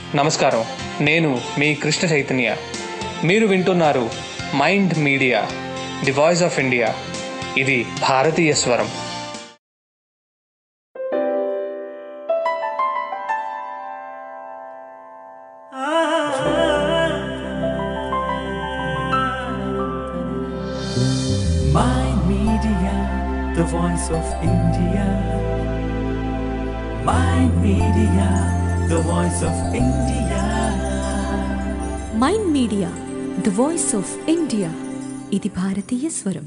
నమస్కారం నేను మీ కృష్ణ చైతన్య మీరు వింటున్నారు Mind Media the voice of India ఇది భారతీయ స్వరం Mind Media, the voice of India. Mind Media, the voice of India. Mind Media the voice of India ఇది భారతీయ స్వరం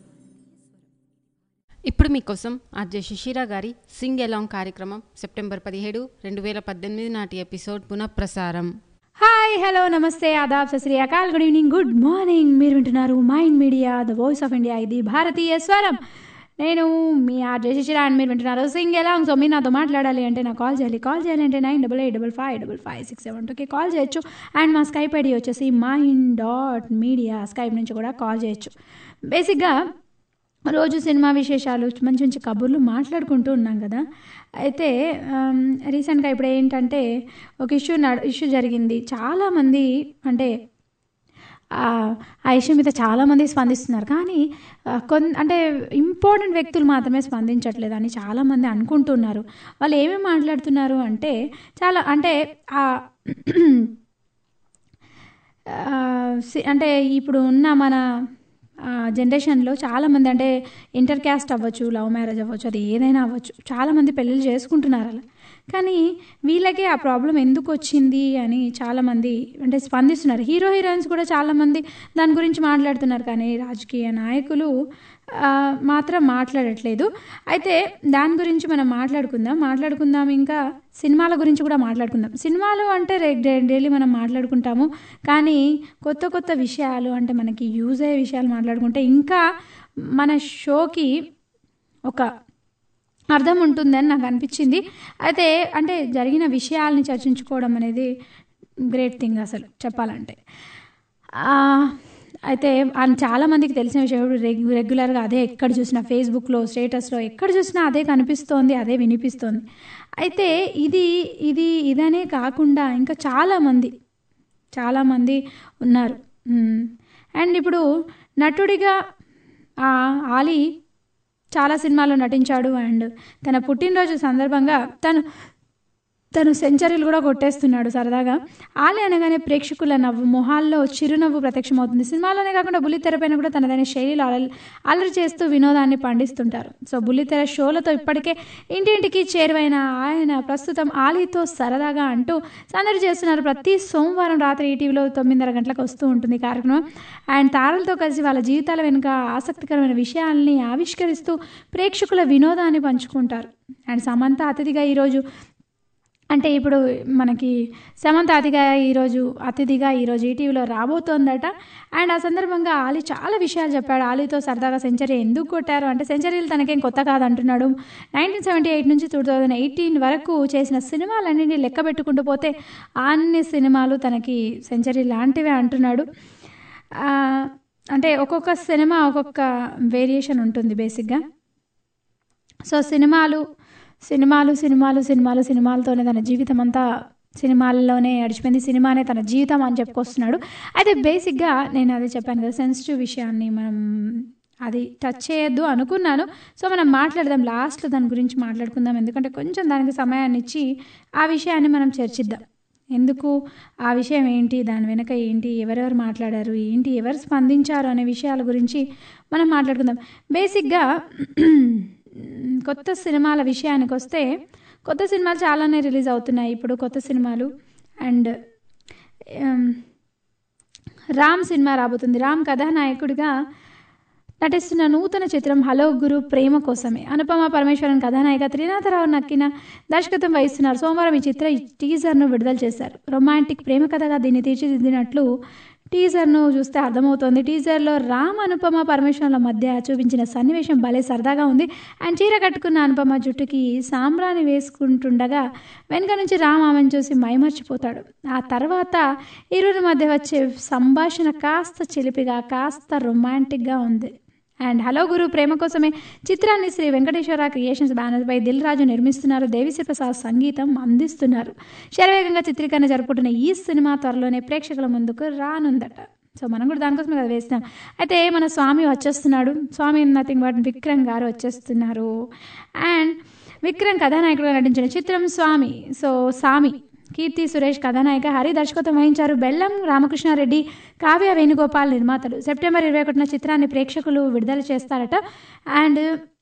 ఇప్పుడు మీకోసం ఆర్జే శిశిరా గారి సింగ్ ఎలాంగ్ కార్యక్రమం సెప్టెంబర్ పదిహేడు రెండు వేల పద్దెనిమిది నాటి ఎపిసోడ్ పునఃప్రసారం హాయ్ హలో నమస్తే ఆదాబ్ సశ్రీ అకాల్ గుడ్ ఈవినింగ్ గుడ్ మార్నింగ్ మీరు వింటున్నారు Mind Media the voice of India ఇది భారతీయ స్వరం నేను మీ ఆర్ జయశిశిరా అండ్ మీరు వింటున్నారు సింగ్ ఎలాంగ్ సో మీరు నాతో మాట్లాడాలి అంటే నాకు కాల్ చేయాలి కాల్ చేయాలి అంటే nine double eight double five double five six seven టూకి కాల్ చేయొచ్చు అండ్ మా స్కైప్ ఐడి వచ్చేసి మైండ్ డాట్ మీడియా స్కైప్ నుంచి కూడా కాల్ చేయొచ్చు బేసిక్గా రోజు సినిమా విశేషాలు మంచి మంచి కబుర్లు మాట్లాడుకుంటూ ఉన్నాం కదా అయితే ఆమ్, రీసెంట్గా ఇప్పుడు ఏంటంటే ఒక ఇష్యూ నడ ఇష్యూ జరిగింది చాలామంది అంటే ఆ ఆ ఇష్యూ మీద చాలామంది స్పందిస్తున్నారు కానీ కొన్ అంటే ఇంపార్టెంట్ వ్యక్తులు మాత్రమే స్పందించట్లేదు అని చాలామంది అనుకుంటున్నారు వాళ్ళు ఏమేమి మాట్లాడుతున్నారు అంటే చాలా అంటే ఆ ఆ, సి- అంటే ఇప్పుడు ఉన్న మన జనరేషన్లో చాలామంది అంటే ఇంటర్ క్యాస్ట్ అవ్వచ్చు లవ్ మ్యారేజ్ అవ్వచ్చు అది ఏదైనా అవ్వచ్చు చాలామంది పెళ్ళిళ్ళు చేసుకుంటున్నారు అలా కానీ వీళ్ళకే ఆ ప్రాబ్లం ఎందుకు వచ్చింది అని చాలామంది అంటే స్పందిస్తున్నారు హీరో హీరోయిన్స్ కూడా చాలామంది దాని గురించి మాట్లాడుతున్నారు కానీ రాజకీయ నాయకులు ఆ, మాత్రం మాట్లాడట్లేదు అయితే దాని గురించి మనం మాట్లాడుకుందాం మాట్లాడుకుందాం ఇంకా సినిమాల గురించి కూడా మాట్లాడుకుందాం సినిమాలు అంటే రే డైలీ మనం మాట్లాడుకుంటాము కానీ కొత్త కొత్త విషయాలు అంటే మనకి యూజ్ అయ్యే విషయాలు మాట్లాడుకుంటే ఇంకా మన షోకి ఒక అర్థం ఉంటుందని నాకు అనిపించింది అయితే అంటే జరిగిన విషయాల్ని చర్చించుకోవడం అనేది గ్రేట్ థింగ్ అసలు చెప్పాలంటే ఆ, అయితే అన్- చాలామందికి తెలిసిన విషయం ఇప్పుడు రెగ్ రెగ్యులర్గా అదే ఎక్కడ చూసినా ఫేస్బుక్లో స్టేటస్లో ఎక్కడ చూసినా అదే కనిపిస్తోంది అదే వినిపిస్తోంది అయితే ఇది ఇది ఇదనే కాకుండా ఇంకా చాలామంది చాలామంది ఉన్నారు మ్మ్. అండ్ ఇప్పుడు నటుడిగా ఆ, ఆలీ చాలా సినిమాల్లో నటించాడు అండ్ తన పుట్టినరోజు సందర్భంగా తను తను సెంచరీలు కూడా కొట్టేస్తున్నాడు సరదాగా ఆలే అనగానే ప్రేక్షకుల నవ్వు మొహాల్లో చిరునవ్వు ప్రత్యక్షమవుతుంది సినిమాలోనే కాకుండా బుల్లితెర పైన కూడా తనదైన శైలిలో అలరి అలరి చేస్తూ వినోదాన్ని పండిస్తుంటారు సో బుల్లితెర షోలతో ఇప్పటికే ఇంటింటికి చేరువైన ఆయన ప్రస్తుతం ఆలీతో సరదాగా అంటూ సందడి చేస్తున్నారు ప్రతి సోమవారం రాత్రి ఈటీవీలో తొమ్మిదిన్నర గంటలకు వస్తూ ఉంటుంది ఈ కార్యక్రమం అండ్ తారలతో కలిసి వాళ్ళ జీవితాల వెనుక ఆసక్తికరమైన విషయాల్ని ఆవిష్కరిస్తూ ప్రేక్షకుల వినోదాన్ని పంచుకుంటారు అండ్ సమంత అతిథిగా ఈరోజు అంటే ఇప్పుడు మనకి సమంత అతిగా ఈరోజు అతిథిగా ఈరోజు ఈటీవీలో రాబోతోందట అండ్ ఆ సందర్భంగా ఆలీ చాలా విషయాలు చెప్పాడు ఆలీతో సరదాగా సెంచరీ ఎందుకు కొట్టారు అంటే సెంచరీలు తనకేం కొత్త కాదు అంటున్నాడు నైన్టీన్ సెవెంటీ ఎయిట్ నుంచి టూ థౌజండ్ ఎయిటీన్ వరకు చేసిన సినిమాలన్నింటినీ లెక్క పెట్టుకుంటూ పోతే అన్ని సినిమాలు తనకి సెంచరీ లాంటివే అంటున్నాడు ఆ, అంటే ఒక్కొక్క సినిమా ఒక్కొక్క వేరియేషన్ ఉంటుంది బేసిక్గా సో సినిమాలు సినిమాలు సినిమాలు సినిమాలు సినిమాలతోనే తన జీవితం అంతా సినిమాల్లోనే గడిచిపోయింది సినిమానే తన జీవితం అని చెప్పుకొస్తున్నాడు అయితే బేసిక్గా నేను అదే చెప్పాను కదా సెన్సిటివ్ విషయాన్ని మనం అది టచ్ చేయొద్దు అనుకున్నాను సో మనం మాట్లాడదాం లాస్ట్లో దాని గురించి మాట్లాడుకుందాం ఎందుకంటే కొంచెం దానికి సమయాన్ని ఇచ్చి ఆ విషయాన్ని మనం చర్చిద్దాం ఎందుకు ఆ విషయం ఏంటి దాని వెనక ఏంటి ఎవరెవరు మాట్లాడారు ఏంటి ఎవరు స్పందించారు అనే విషయాల గురించి మనం మాట్లాడుకుందాం బేసిక్గా కొత్త సినిమాల విషయానికి వస్తే కొత్త సినిమాలు చాలానే రిలీజ్ అవుతున్నాయి ఇప్పుడు కొత్త సినిమాలు అండ్ రామ్ సినిమా రాబోతుంది రామ్ కథానాయకుడిగా నటిస్తున్న నూతన చిత్రం హలో గురు ప్రేమ కోసమే అనుపమ పరమేశ్వరన్ కథానాయిక త్రినాథరావు నక్కిన దర్శకత్వం వహిస్తున్నారు సోమవారం ఈ చిత్ర టీజర్ను విడుదల చేశారు రొమాంటిక్ ప్రేమ కథగా దీన్ని తీర్చిదిద్దినట్లు టీజర్ను చూస్తే అర్థమవుతోంది టీజర్లో రామ్ అనుపమ పరమేశ్వరుల మధ్య చూపించిన సన్నివేశం భలే సరదాగా ఉంది అండ్ చీర కట్టుకున్న అనుపమ జుట్టుకి సాంబ్రాణి వేసుకుంటుండగా వెనుక నుంచి రామ్ ఆమెను చూసి మైమర్చిపోతాడు ఆ తర్వాత ఇరువురి మధ్య వచ్చే సంభాషణ కాస్త చిలిపిగా కాస్త రొమాంటిక్గా ఉంది అండ్ హలో గురు ప్రేమ కోసమే చిత్రాన్ని శ్రీ వెంకటేశ్వర క్రియేషన్స్ బ్యానర్పై దిల్ రాజు నిర్మిస్తున్నారు దేవిశ్రీ ప్రసాద్ సంగీతం అందిస్తున్నారు శరవేగంగా చిత్రీకరణ జరుపుకుంటున్న ఈ సినిమా త్వరలోనే ప్రేక్షకుల ముందుకు రానుందట సో మనం కూడా దానికోసమే కదా వేస్తాం అయితే మన స్వామి వచ్చేస్తున్నాడు స్వామి నథింగ్ బట్ విక్రమ్ గారు వచ్చేస్తున్నారు అండ్ విక్రమ్ కథానాయకుడుగా నటించిన చిత్రం స్వామి సో సామి కీర్తి సురేష్ కథానాయిక హరి దర్శకత్వం వహించారు బెల్లం రామకృష్ణారెడ్డి కావ్య వేణుగోపాల్ నిర్మాతలు సెప్టెంబర్ ఇరవై ఒకటిన చిత్రాన్ని ప్రేక్షకులు విడుదల చేస్తారట అండ్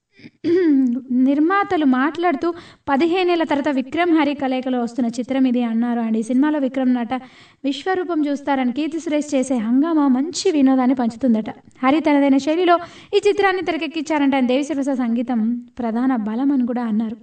నిర్మాతలు మాట్లాడుతూ పదిహేనేళ్ల తర్వాత విక్రమ్ హరి కలయికలో వస్తున్న చిత్రం ఇది అన్నారు అండ్ ఈ సినిమాలో విక్రమ్ నట విశ్వరూపం చూస్తారని కీర్తి సురేష్ చేసే హంగామా మంచి వినోదాన్ని పంచుతుందట హరి తనదైన శైలిలో ఈ చిత్రాన్ని తెరకెక్కించారంటే ఆయన దేవిశ్రీ ప్రసాద్ సంగీతం ప్రధాన బలం అని కూడా అన్నారు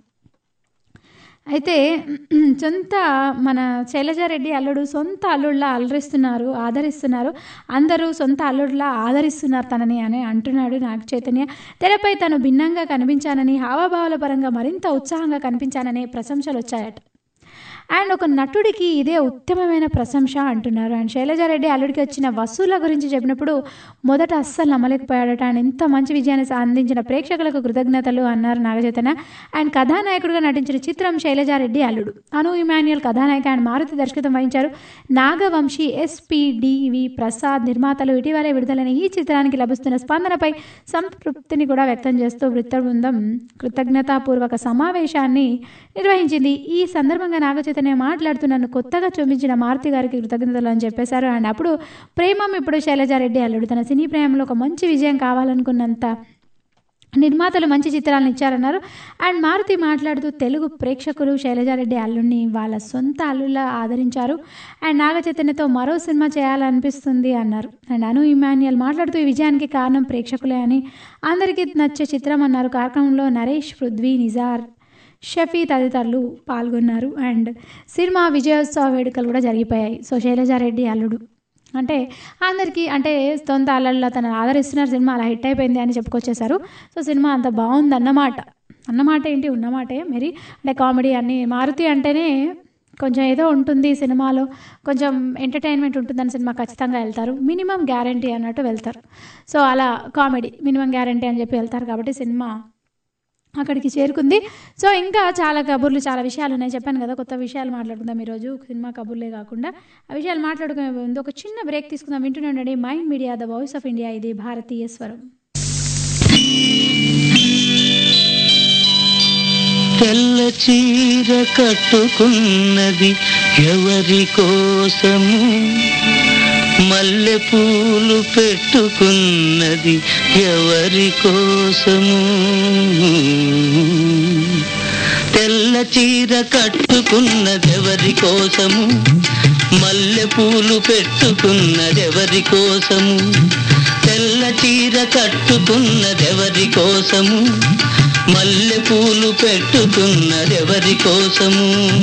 అయితే సొంత మన శైలజారెడ్డి అల్లుడు సొంత అల్లుళ్ళ అలరిస్తున్నారు ఆదరిస్తున్నారు అందరూ సొంత అల్లుడిలా ఆదరిస్తున్నారు తనని అని అంటున్నాడు నాగ చైతన్య తెరపై తను భిన్నంగా కనిపించానని హావభావాల పరంగా మరింత ఉత్సాహంగా కనిపించాననే ప్రశంసలు వచ్చాయట అండ్ ఒక నటుడికి ఇదే ఉత్తమమైన ప్రశంస అంటున్నారు అండ్ శైలజారెడ్డి అల్లుడికి వచ్చిన వసూల గురించి చెప్పినప్పుడు మొదట అస్సలు నమ్మలేకపోయాడట అండ్ ఇంత మంచి విజయాన్ని అందించిన ప్రేక్షకులకు కృతజ్ఞతలు అన్నారు నాగచైతన్య అండ్ కథానాయకుడిగా నటించిన చిత్రం శైలజారెడ్డి అల్లుడు అను ఇమాన్యుయల్ కథానాయక అండ్ మారుతి దర్శకత్వం వహించారు నాగవంశీ ఎస్పీడివి ప్రసాద్ నిర్మాతలు ఇటీవలే విడుదలైన ఈ చిత్రానికి లభిస్తున్న స్పందనపై సంతృప్తిని కూడా వ్యక్తం చేస్తూ వృత్త బృందం కృతజ్ఞతాపూర్వక సమావేశాన్ని నిర్వహించింది ఈ సందర్భంగా నాగచైతన్య మాట్లాడుతూ నన్ను కొత్తగా చూపించిన మారుతి గారికి కృతజ్ఞతలు అని చెప్పేశారు అండ్ అప్పుడు ప్రేమం ఇప్పుడు శైలజారెడ్డి అల్లుడు తన సినీ ప్రేమలో ఒక మంచి విజయం కావాలనుకున్నంత నిర్మాతలు మంచి చిత్రాలను ఇచ్చారన్నారు అండ్ మారుతి మాట్లాడుతూ తెలుగు ప్రేక్షకులు శైలజారెడ్డి అల్లుడిని వాళ్ళ సొంత అల్లులా ఆదరించారు అండ్ నాగ చైతన్యతో మరో సినిమా చేయాలనిపిస్తుంది అన్నారు అండ్ అను ఇమాన్యుయల్ మాట్లాడుతూ ఈ విజయానికి కారణం ప్రేక్షకులే అని అందరికీ నచ్చే చిత్రం అన్నారు కార్యక్రమంలో నరేష్ పృథ్వీ నిజార్ షఫీ తదితరులు పాల్గొన్నారు అండ్ సినిమా విజయోత్సవ వేడుకలు కూడా జరిగిపోయాయి సో శైలజారెడ్డి అల్లుడు అంటే అందరికీ అంటే సొంత అల్లల్లో తను ఆదరిస్తున్నారు సినిమా అలా హిట్ అయిపోయింది అని చెప్పుకొచ్చేసారు సో సినిమా అంత బాగుంది అన్నమాట అన్నమాట ఏంటి ఉన్నమాటే మరి అంటే కామెడీ అన్ని మారుతి అంటేనే కొంచెం ఏదో ఉంటుంది సినిమాలో కొంచెం ఎంటర్టైన్మెంట్ ఉంటుందని సినిమా ఖచ్చితంగా వెళ్తారు మినిమం గ్యారంటీ అన్నట్టు వెళ్తారు సో అలా కామెడీ మినిమం గ్యారంటీ అని చెప్పి వెళ్తారు కాబట్టి సినిమా అక్కడికి చేరుకుంది సో ఇంకా చాలా కబుర్లు చాలా విషయాలు ఉన్నాయి చెప్పాను కదా కొత్త విషయాలు మాట్లాడుకుందాం ఈరోజు సినిమా కబుర్లే కాకుండా ఆ విషయాలు మాట్లాడుకునే ముందు ఒక చిన్న బ్రేక్ తీసుకుందాం వింటూనే ఉండండి Mind Media the voice of India ఇది భారతీయ స్వరం తెల్ల చీర కట్టుకున్నది ఎవరి కోసము మల్లె పూలు పెట్టుకున్నది ఎవరి కోసము తెల్ల చీర కట్టుకున్నది ఎవరి కోసము మల్లె పూలు పెట్టుకున్నది ఎవరి కోసము తెల్ల చీర కట్టుకున్నది ఎవరి కోసము మల్లె పూలు పెట్టుకున్నది ఎవరి కోసము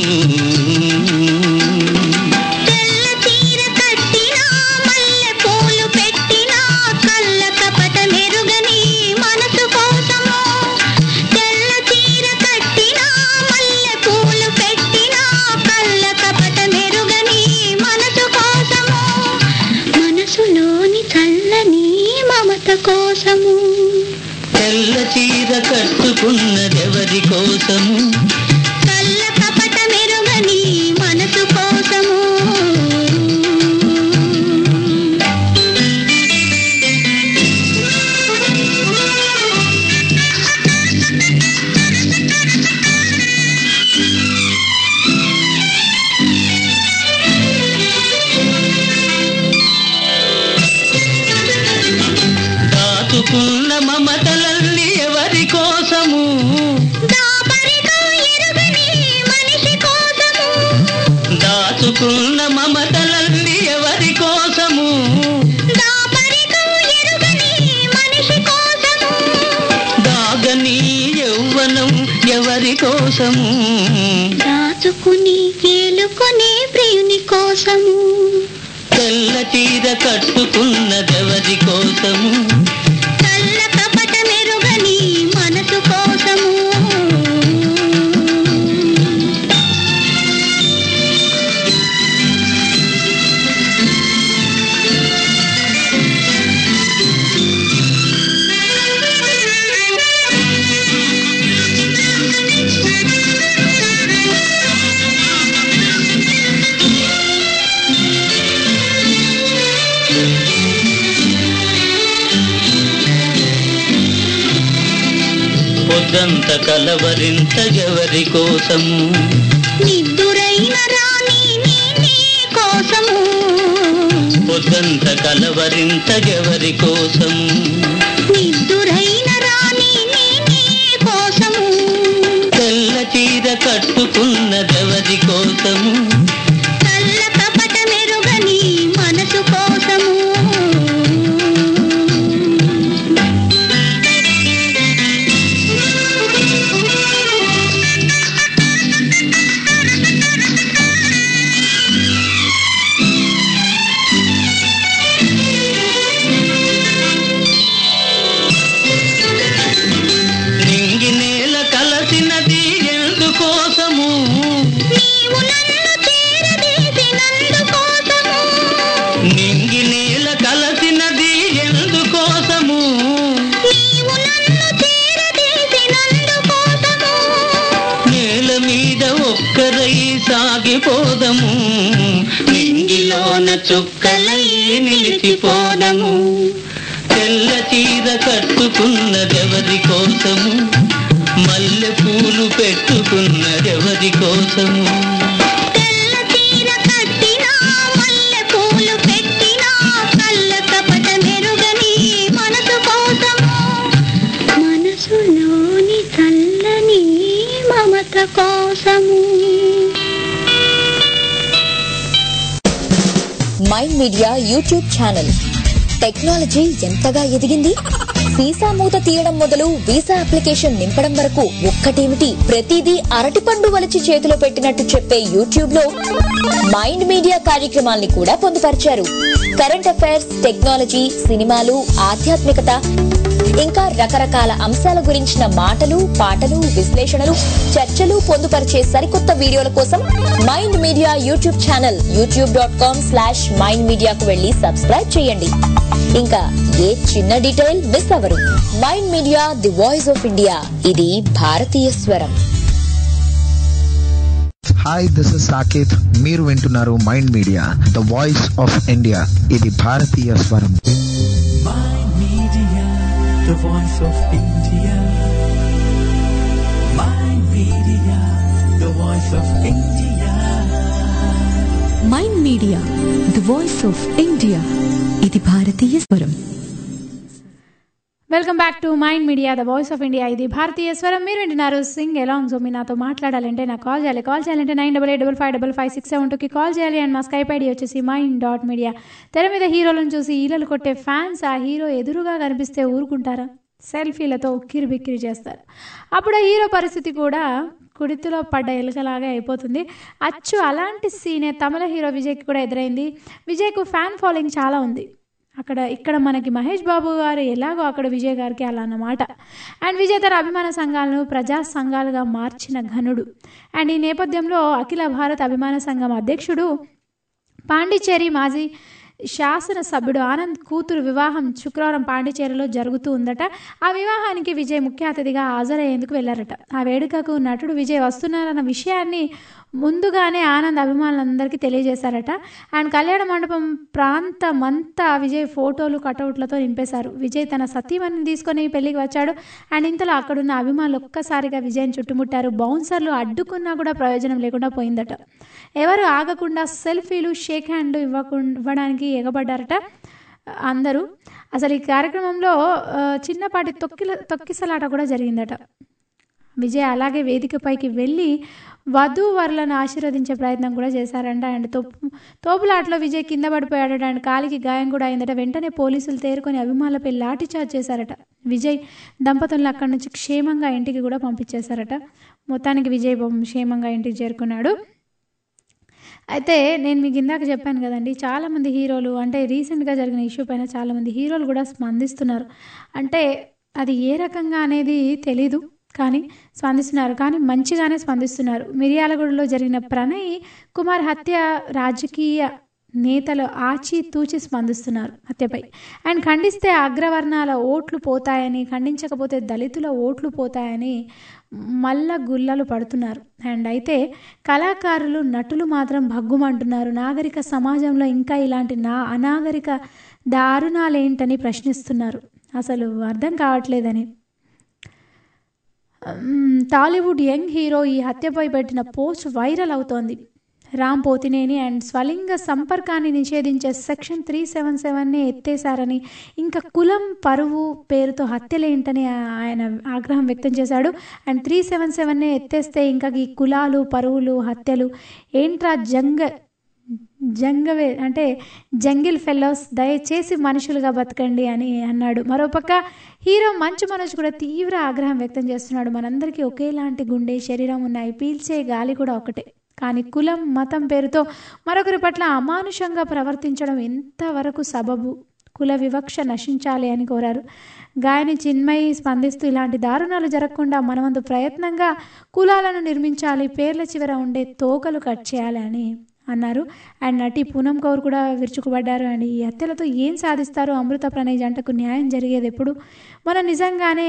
తెల్ల చీర కట్టినా మల్లె పూలు పెట్టినా కళ్ళ కపట మెరుగని మనసు కోసము తెల్ల చీర కట్టినా మల్లె పూలు పెట్టినా కళ్ళ కపట మెరుగని మనసు కోసము మనసులోని చల్లని మమత కోసము తెల్ల చీర కట్టుకున్నది ఎవరి కోసము కళ్ళ కపట మెరుగని మనసు కోసము దాచుకున్న మమతలన్నీ ఎవరి కోసము దాపరికం ఎరుగని మనిషి కోసము దాచుకున్న మమతలన్నీ ఎవరి కోసము దాపరికం ఎరుగని మనిషి కోసము దాగని యౌవనం ఎవరి కోసము దాచుకుని ఏలుకునే ప్రియుని కోసము తెల్ల చీర కట్టుకున్నదెవరి కోసము కళ్ళ కపట మెరుగని మనసు కోసము పొద్దంత కలవరింతగెవరి కోసము నిద్దురైన రాణి నీ నీ కోసము పొద్దంత కలవరింతగెవరి కోసము నిద్దురైన రాణి నీ నీ కోసము తెల్ల చీర కట్టుకున్నదెవరి కోసము కళ్ళ కపట మెరుగని మనసు కోసము నింగి నేల కలసినది ఎందుకోసము నీవు నన్ను చేరదీసినందుకోసము నింగి నేల కలసినది ఎందుకోసము నీవు నన్ను చేరదీసినందుకోసము నేల మీద ఒక్కరై సాగిపోదము నింగిలోన చుక్కలై నిలిచిపోదము తెల్ల చీర కట్టుకున్నదెవరి కోసము మల్లె పూలు పెట్టుకున్నదెవరి కోసము తెల్ల చీర కట్టినా మల్లె పూలు పెట్టినా కళ్ళ కపట మెరుగని మనసు కోసము మనసులోని చల్లని మమత కోసము Mind Media YouTube channel technology ఎంతగా ఎదిగింది వీసా మూత తీయడం మొదలు వీసా అప్లికేషన్ నింపడం వరకు ఒక్కటేమిటి ప్రతిదీ అరటిపండు వలిచి చేతిలో పెట్టినట్టు చెప్పే యూట్యూబ్ లో మైండ్ మీడియా కార్యక్రమాల్ని కూడా పొందుపరిచారు కరెంట్ అఫైర్స్ టెక్నాలజీ సినిమాలు ఆధ్యాత్మికత ఇంకా రకరకాల అంశాల గురించిన మాటలు పాటలు విశ్లేషణలు చర్చలు పొందుపరిచే సరికొత్త వీడియోల కోసం Mind Media YouTube channel YouTube dot com slash Mind మీడియాకు వెళ్లి సబ్స్క్రైబ్ చేయండి ఇంకా ఏ చిన్న డీటెయిల్ మిస్ అవరు Mind Media the voice of India ఇది భారతీయ స్వరం హాయ్ దిస్ ఇస్ సాకేత్ మీరు వింటున్నారు Mind Media the voice of India ఇది భారతీయ స్వరం Mind Media, the voice of India. Mind Media, the voice of India. Mind Media the voice of India ఇది భారతీయ స్వరం welcome back to Mind Media the voice of India ఇది భారతీయ స్వరం మీరు వింటున్నారు సింగ్ ఎలాంగ్ సో మీ నాతో మాట్లాడాలంటే నాకు కాల్ చేయాలి కాల్ చేయాలంటే nine double eight double five double five six seven టూకి కాల్ చేయాలి అండ్ మా స్కైప్ ఐడి వచ్చేసి మైండ్ డాట్ మీడియా తెర మీద హీరోలను చూసి ఈలలు కొట్టే ఫ్యాన్స్ ఆ హీరో ఎదురుగా కనిపిస్తే ఊరుకుంటారా సెల్ఫీలతో ఉక్కిరి బిక్కిరి చేస్తారు అప్పుడు ఆ హీరో పరిస్థితి కూడా కుడితిలో పడ్డ ఎలుకలాగా అయిపోతుంది అచ్చు అలాంటి సీనే తమిళ హీరో విజయ్కి కూడా ఎదురైంది విజయ్కు ఫ్యాన్ ఫాలోయింగ్ చాలా ఉంది అక్కడ ఇక్కడ మనకి మహేష్ బాబు గారు ఎలాగో అక్కడ విజయ్ గారికి అలా అన్నమాట అండ్ విజయ్ తన అభిమాన సంఘాలను ప్రజా సంఘాలుగా మార్చిన ఘనుడు అండ్ ఈ నేపథ్యంలో అఖిల భారత అభిమాన సంఘం అధ్యక్షుడు పాండిచ్చేరి మాజీ శాసన సభ్యుడు ఆనంద్ కూతురు వివాహం శుక్రవారం పాండిచేరిలో జరుగుతూ ఉందట ఆ వివాహానికి విజయ్ ముఖ్య అతిథిగా హాజరయ్యేందుకు వెళ్లారట ఆ వేడుకకు నటుడు విజయ్ వస్తున్నారన్న విషయాన్ని ముందుగానే ఆనంద్ అభిమానులందరికీ తెలియజేశారట అండ్ కళ్యాణ మండపం ప్రాంతమంతా విజయ్ ఫోటోలు కటౌట్లతో నింపేశారు విజయ్ తన సతీమణిని తీసుకొని పెళ్లికి వచ్చాడు అండ్ ఇంతలో అక్కడున్న అభిమానులు ఒక్కసారిగా విజయ్ని చుట్టుముట్టారు బౌన్సర్లు అడ్డుకున్నా కూడా ప్రయోజనం లేకుండా పోయిందట ఎవరు ఆగకుండా సెల్ఫీలు షేక్ హ్యాండ్లు ఇవ్వకుండా ఇవ్వడానికి ఎగబడ్డారట అందరూ అసలు ఈ కార్యక్రమంలో ఆ, చిన్నపాటి తొక్కిల తొక్కిసలాట కూడా జరిగిందట విజయ్ అలాగే వేదికపైకి వెళ్ళి వధూవరులను ఆశీర్వదించే ప్రయత్నం కూడా చేశారంట అండ్ తోపు తోపులాటలో విజయ్ కింద పడిపోయాడట అండ్ కాలికి గాయం కూడా అయిందట వెంటనే పోలీసులు తేరుకొని అభిమానులపై లాఠీ చార్జ్ చేశారట విజయ్ దంపతులను అక్కడి నుంచి క్షేమంగా ఇంటికి కూడా పంపించేశారట మొత్తానికి విజయ్ బొమ్మ క్షేమంగా ఇంటికి చేరుకున్నాడు అయితే నేను మీకు ఇందాక చెప్పాను కదండి చాలామంది హీరోలు అంటే రీసెంట్గా జరిగిన ఇష్యూ పైన చాలామంది హీరోలు కూడా స్పందిస్తున్నారు అంటే అది ఏ రకంగా అనేది తెలీదు కానీ స్పందిస్తున్నారు కానీ మంచిగానే స్పందిస్తున్నారు మిర్యాలగూడలో జరిగిన ప్రణయ్ కుమార్ హత్య రాజకీయ నేతలు ఆచి తూచి స్పందిస్తున్నారు హత్యపై అండ్ ఖండిస్తే అగ్రవర్ణాల ఓట్లు పోతాయని ఖండించకపోతే దళితుల ఓట్లు పోతాయని మల్ల గుల్లలు పడుతున్నారు అండ్ అయితే కళాకారులు నటులు మాత్రం భగ్గుమంటున్నారు నాగరిక సమాజంలో ఇంకా ఇలాంటి నా అనాగరిక దారుణాలేంటని ప్రశ్నిస్తున్నారు అసలు అర్థం కావట్లేదని మ్, టాలీవుడ్ యంగ్ హీరో ఈ హత్యపై పెట్టిన పోస్ట్ వైరల్ అవుతోంది రామ్ పోతినేని అండ్ స్వలింగ సంపర్కాన్ని నిషేధించే సెక్షన్ త్రీ సెవెన్ సెవెన్ని ఎత్తేశారని ఇంకా కులం పరువు పేరుతో హత్యలేంటని ఆయన ఆగ్రహం వ్యక్తం చేశాడు అండ్ త్రీ సెవెన్ సెవెన్నే ఎత్తేస్తే ఇంకా ఈ కులాలు పరువులు హత్యలు ఏంట్రా జంగ జంగవే అంటే జంగిల్ ఫెలోస్ దయచేసి మనుషులుగా బతకండి అని అన్నాడు మరోపక్క హీరో మంచు మనోజ్ కూడా తీవ్ర ఆగ్రహం వ్యక్తం చేస్తున్నాడు మనందరికీ ఒకేలాంటి గుండె శరీరం ఉన్నాయి పీల్చే గాలి కూడా ఒకటే కానీ కులం మతం పేరుతో మరొకరి పట్ల అమానుషంగా ప్రవర్తించడం ఎంతవరకు సబబు కుల వివక్ష నశించాలి అని కోరారు గాయని చిన్మయి స్పందిస్తూ ఇలాంటి దారుణాలు జరగకుండా మనవంతు ప్రయత్నంగా కులాలను నిర్మించాలి పేర్ల చివర ఉండే తోకలు కట్ చేయాలి అని అన్నారు అండ్ నటి పూనం కౌర్ కూడా విరుచుకుపడ్డారు అండ్ ఈ హత్యలతో ఏం సాధిస్తారు అమృత ప్రణయ్ జంటకు న్యాయం జరిగేది ఎప్పుడు మనం నిజంగానే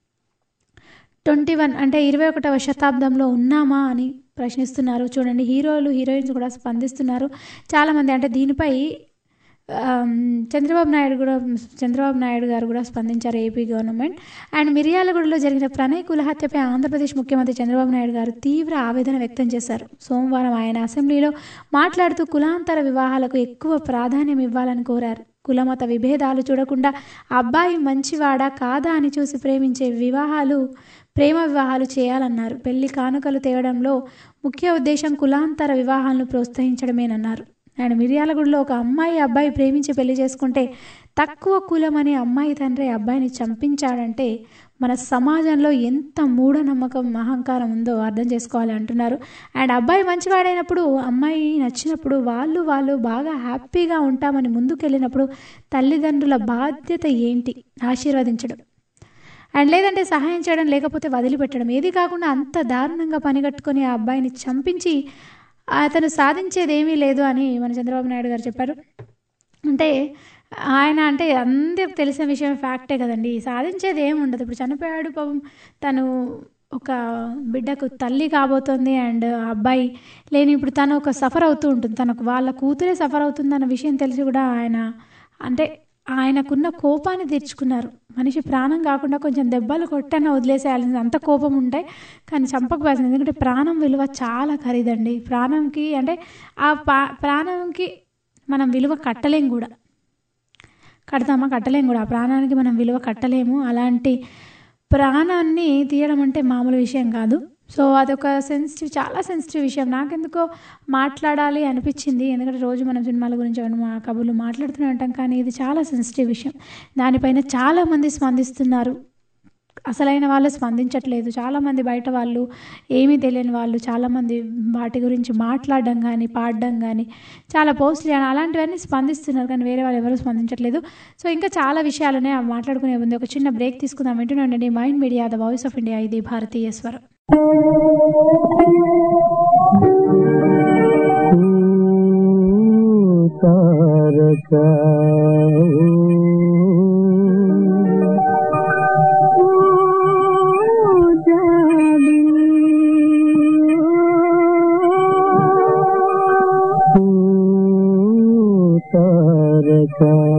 ట్వంటీ వన్ అంటే ఇరవై ఒకటవ శతాబ్దంలో ఉన్నామా అని ప్రశ్నిస్తున్నారు చూడండి హీరోలు హీరోయిన్స్ కూడా స్పందిస్తున్నారు చాలామంది అంటే దీనిపై ఆమ్, చంద్రబాబు నాయుడు కూడా చంద్రబాబు నాయుడు గారు కూడా స్పందించారు ఏపీ గవర్నమెంట్ అండ్ మిర్యాలగూడలో జరిగిన ప్రణయ్ కుల హత్యపై ఆంధ్రప్రదేశ్ ముఖ్యమంత్రి చంద్రబాబు నాయుడు గారు తీవ్ర ఆవేదన వ్యక్తం చేశారు సోమవారం ఆయన అసెంబ్లీలో మాట్లాడుతూ కులాంతర వివాహాలకు ఎక్కువ ప్రాధాన్యం ఇవ్వాలని కోరారు కులమత విభేదాలు చూడకుండా అబ్బాయి మంచివాడా కాదా అని చూసి ప్రేమించే వివాహాలు ప్రేమ వివాహాలు చేయాలన్నారు పెళ్లి కానుకలు తేవడంలో ముఖ్య ఉద్దేశం కులాంతర వివాహాలను ప్రోత్సహించడమేనన్నారు ఆయన మిర్యాలగూడలో ఒక అమ్మాయి అబ్బాయి ప్రేమించి పెళ్లి చేసుకుంటే తక్కువ కులమని అమ్మాయి తండ్రి అబ్బాయిని చంపించాడంటే మన సమాజంలో ఎంత మూఢనమ్మకం అహంకారం ఉందో అర్థం చేసుకోవాలి అంటున్నారు అండ్ అబ్బాయి మంచివాడైనప్పుడు అమ్మాయి నచ్చినప్పుడు వాళ్ళు వాళ్ళు బాగా హ్యాపీగా ఉంటామని ముందుకెళ్ళినప్పుడు తల్లిదండ్రుల బాధ్యత ఏంటి ఆశీర్వదించడం అండ్ లేదంటే సహాయం చేయడం లేకపోతే వదిలిపెట్టడం ఏది కాకుండా అంత దారుణంగా పనిగట్టుకొని ఆ అబ్బాయిని చంపించి అతను సాధించేది ఏమీ లేదు అని మన చంద్రబాబు నాయుడు గారు చెప్పారు అంటే ఆయన అంటే అందరికి తెలిసిన విషయం ఫ్యాక్టే కదండి సాధించేది ఏమి ఉండదు ఇప్పుడు చనిపోయాడు పాపం తను ఒక బిడ్డకు తల్లి కాబోతోంది అండ్ ఆ అబ్బాయి లేని ఇప్పుడు తను ఒక సఫర్ అవుతూ ఉంటుంది తనకు వాళ్ళ కూతురే సఫర్ అవుతుంది అన్న విషయం తెలిసి కూడా ఆయన అంటే ఆయనకున్న కోపాన్ని తీర్చుకున్నారు మనిషి ప్రాణం కాకుండా కొంచెం దెబ్బలు కొట్టైనా వదిలేసేయాల్సింది అంత కోపం ఉంటాయి కానీ చంపకపోయాల్సింది ఎందుకంటే ప్రాణం విలువ చాలా ఖరీదండి ప్రాణంకి అంటే ఆ పా ప్రాణంకి మనం విలువ కట్టలేం కూడా కడతామా కట్టలేం కూడా ఆ ప్రాణానికి మనం విలువ కట్టలేము అలాంటి ప్రాణాన్ని తీయడం అంటే మామూలు విషయం కాదు సో అదొక సెన్సిటివ్ చాలా సెన్సిటివ్ విషయం నాకెందుకో మాట్లాడాలి అనిపించింది ఎందుకంటే రోజు మనం సినిమాల గురించి అవన్నీ మా కబుర్లు మాట్లాడుతూనే ఉంటాం కానీ ఇది చాలా సెన్సిటివ్ విషయం దానిపైన చాలామంది స్పందిస్తున్నారు అసలైన వాళ్ళు స్పందించట్లేదు చాలామంది బయట వాళ్ళు ఏమీ తెలియని వాళ్ళు చాలామంది వాటి గురించి మాట్లాడడం కానీ పాడడం కానీ చాలా పోస్టులు కానీ అలాంటివన్నీ స్పందిస్తున్నారు కానీ వేరే వాళ్ళు ఎవరు స్పందించట్లేదు సో ఇంకా చాలా విషయాలనే మాట్లాడుకునే ఉంది ఒక చిన్న బ్రేక్ తీసుకుందాం వింటూనే ఉండండి Mind Media the voice of India ఇది భారతీయ స్వరం తారక తారక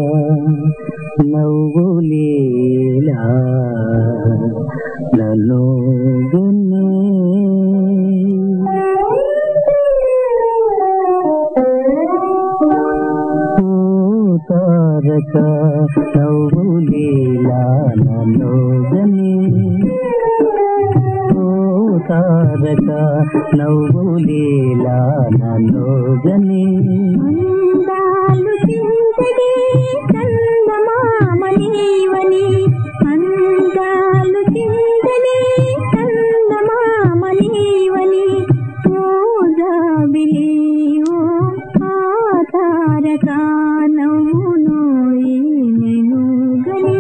నవ్వులేలా నన్ను తారక నవ్వులేలా నన్ను ఓ తారక నవ్వులేలా నన్ను అందాలు చింతడే చందమామనీవని అందాలు చింతడే చందమామనీవని ఓ జాబిలి ఓ ఆ తారక నవ్వును నేను గని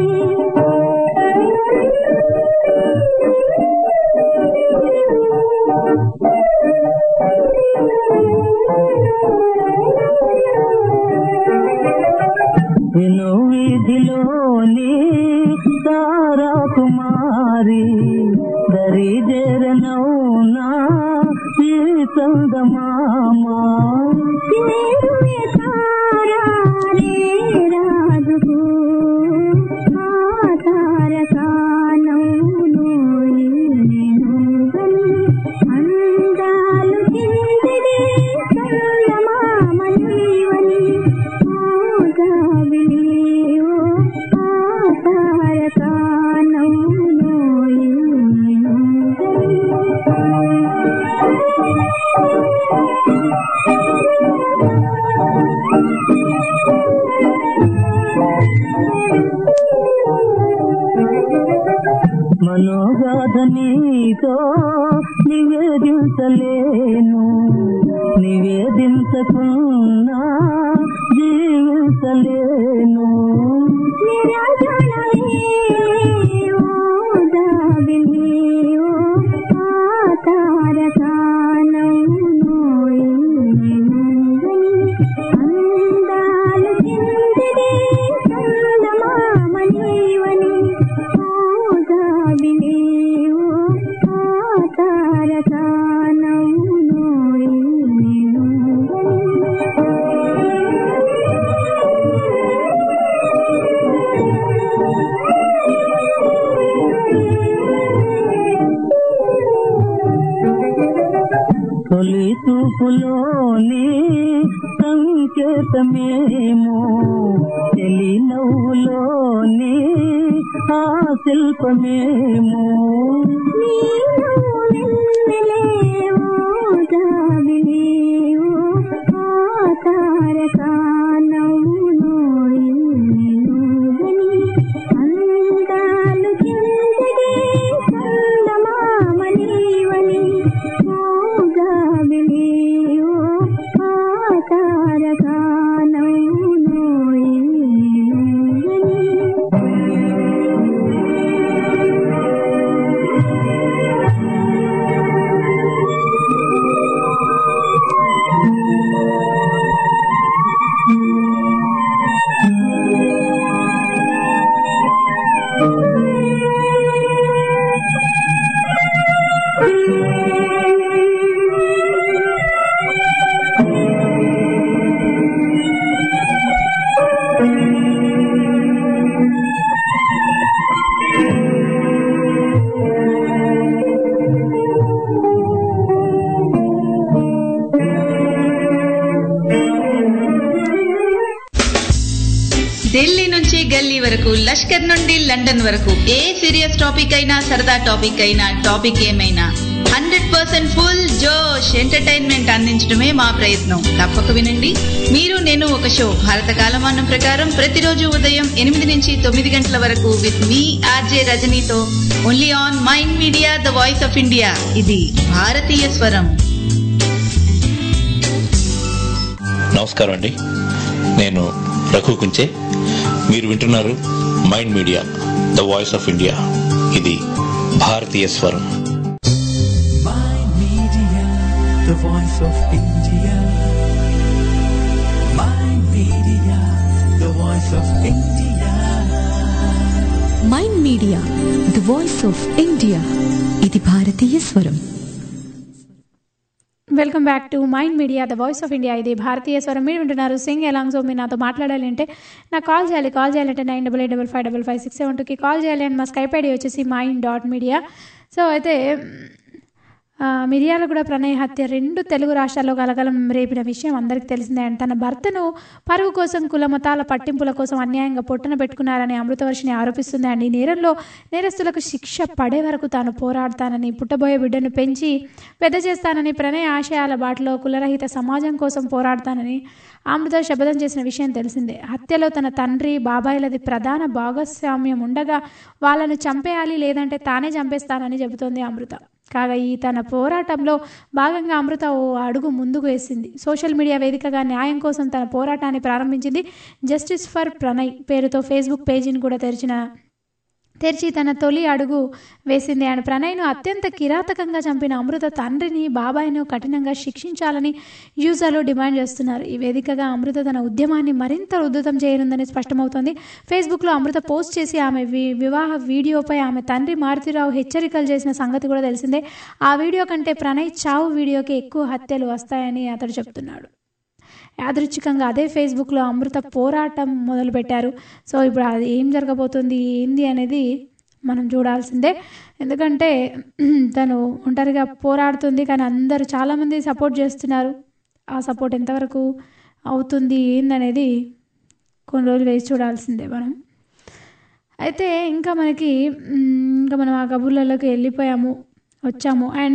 విను వీధిలోని తారా కుమారి దరి జరనౌనా ఈ చందమామా పేరుయే తారా రే రాజుకు ఆ తారక నవ్వును నేను మనోగాథ నీతో నివేదించలేను నివేదించకున్నా జీవించలేను తొలి చూపులోని సంకేతమేమో తెలి నవ్వులోని ఆ శిల్పమేమో ఢిల్లీ నుంచి గల్లీ వరకు లష్కర్ నుండి లండన్ వరకు ఏ సీరియస్ టాపిక్ అయినా సరదా టాపిక్ అయినా టాపిక్ ఏమైనా హండ్రెడ్ పర్సెంట్ ఫుల్ జోష్ ఎంటర్టైన్మెంట్ అందించడమే మా ప్రయత్నం తప్పక వినండి మీరు నేను ఒక షో భారత కాలమానం ప్రకారం ప్రతిరోజు ఉదయం ఎనిమిది నుంచి తొమ్మిది గంటల వరకు విత్ మీ ఆర్జే రజనీతో only on Mind Media the voice of India ఇది భారతీయ స్వరం నమస్కారం అండి నేను రఘు కుంచే మీరు వింటున్నారు Mind Media the voice of India ఇది భారతీయ స్వరం the voice of India. Mind Media, the voice of India. Mind Media the voice of India ఇది భారతీయ స్వరం welcome back to Mind Media the voice of India ఇది భారతీయ స్వరం మీరు వింటున్నారు సింగ్ ఎలాంగ్ సో మీరు నాతో మాట్లాడాలి అంటే నాకు కాల్ చేయాలి కాల్ చేయాలంటే nine double eight double five double five six seven టూకి కాల్ చేయాలి అండ్ మా స్కైప్ ఐడి వచ్చేసి మైండ్ డాట్ మీడియా సో అయితే ఆ, మిరియాలగూడ ప్రణయ్ హత్య రెండు తెలుగు రాష్ట్రాల్లో కలకలం రేపిన విషయం అందరికీ తెలిసిందే అండ్ తన భర్తను పరువు కోసం కుల మతాల పట్టింపుల కోసం అన్యాయంగా పొట్టన పెట్టుకున్నారని అమృతవర్షిని ఆరోపిస్తుంది అండ్ ఈ నేరంలో నేరస్తులకు శిక్ష పడే వరకు తాను పోరాడతానని పుట్టబోయే బిడ్డను పెంచి పెద్ద చేస్తానని ప్రణయ్ ఆశయాల బాటలో కులరహిత సమాజం కోసం పోరాడతానని అమృత శపథం చేసిన విషయం తెలిసిందే హత్యలో తన తండ్రి బాబాయిలది ప్రధాన భాగస్వామ్యం ఉండగా వాళ్ళను చంపేయాలి లేదంటే తానే చంపేస్తానని చెబుతోంది అమృత కాగా ఈ తన పోరాటంలో భాగంగా అమృత ఓ అడుగు ముందుకు వేసింది సోషల్ మీడియా వేదికగా న్యాయం కోసం తన పోరాటాన్ని ప్రారంభించింది జస్టిస్ ఫర్ ప్రణయ్ పేరుతో ఫేస్బుక్ పేజీని కూడా తెరిచిన తెరిచి తన తొలి అడుగు వేసింది ఆయన ప్రణయ్ను అత్యంత కిరాతకంగా చంపిన అమృత తండ్రిని బాబాయ్ను కఠినంగా శిక్షించాలని యూజర్లు డిమాండ్ చేస్తున్నారు ఈ వేదికగా అమృత తన ఉద్యమాన్ని మరింత ఉద్ధృతం చేయనుందని స్పష్టమవుతోంది ఫేస్బుక్లో అమృత పోస్ట్ చేసి ఆమె వి- వివాహ వీడియోపై ఆమె తండ్రి మారుతిరావు హెచ్చరికలు చేసిన సంగతి కూడా తెలిసిందే ఆ వీడియో కంటే ప్రణయ్ చావు వీడియోకి ఎక్కువ హత్యలు వస్తాయని అతడు చెప్తున్నాడు యాదృచ్ఛికంగా అదే ఫేస్బుక్లో అమృత పోరాటం మొదలుపెట్టారు సో ఇప్పుడు అది ఏం జరగబోతుంది ఏంది అనేది మనం చూడాల్సిందే ఎందుకంటే తను ఒంటరిగా పోరాడుతుంది కానీ అందరూ చాలామంది సపోర్ట్ చేస్తున్నారు ఆ సపోర్ట్ ఎంతవరకు అవుతుంది ఏందనేది కొన్ని రోజులు వేసి చూడాల్సిందే మనం అయితే ఇంకా మనకి మ్, ఇంకా మనం ఆ కబుర్లలోకి వెళ్ళిపోయాము వచ్చాము అండ్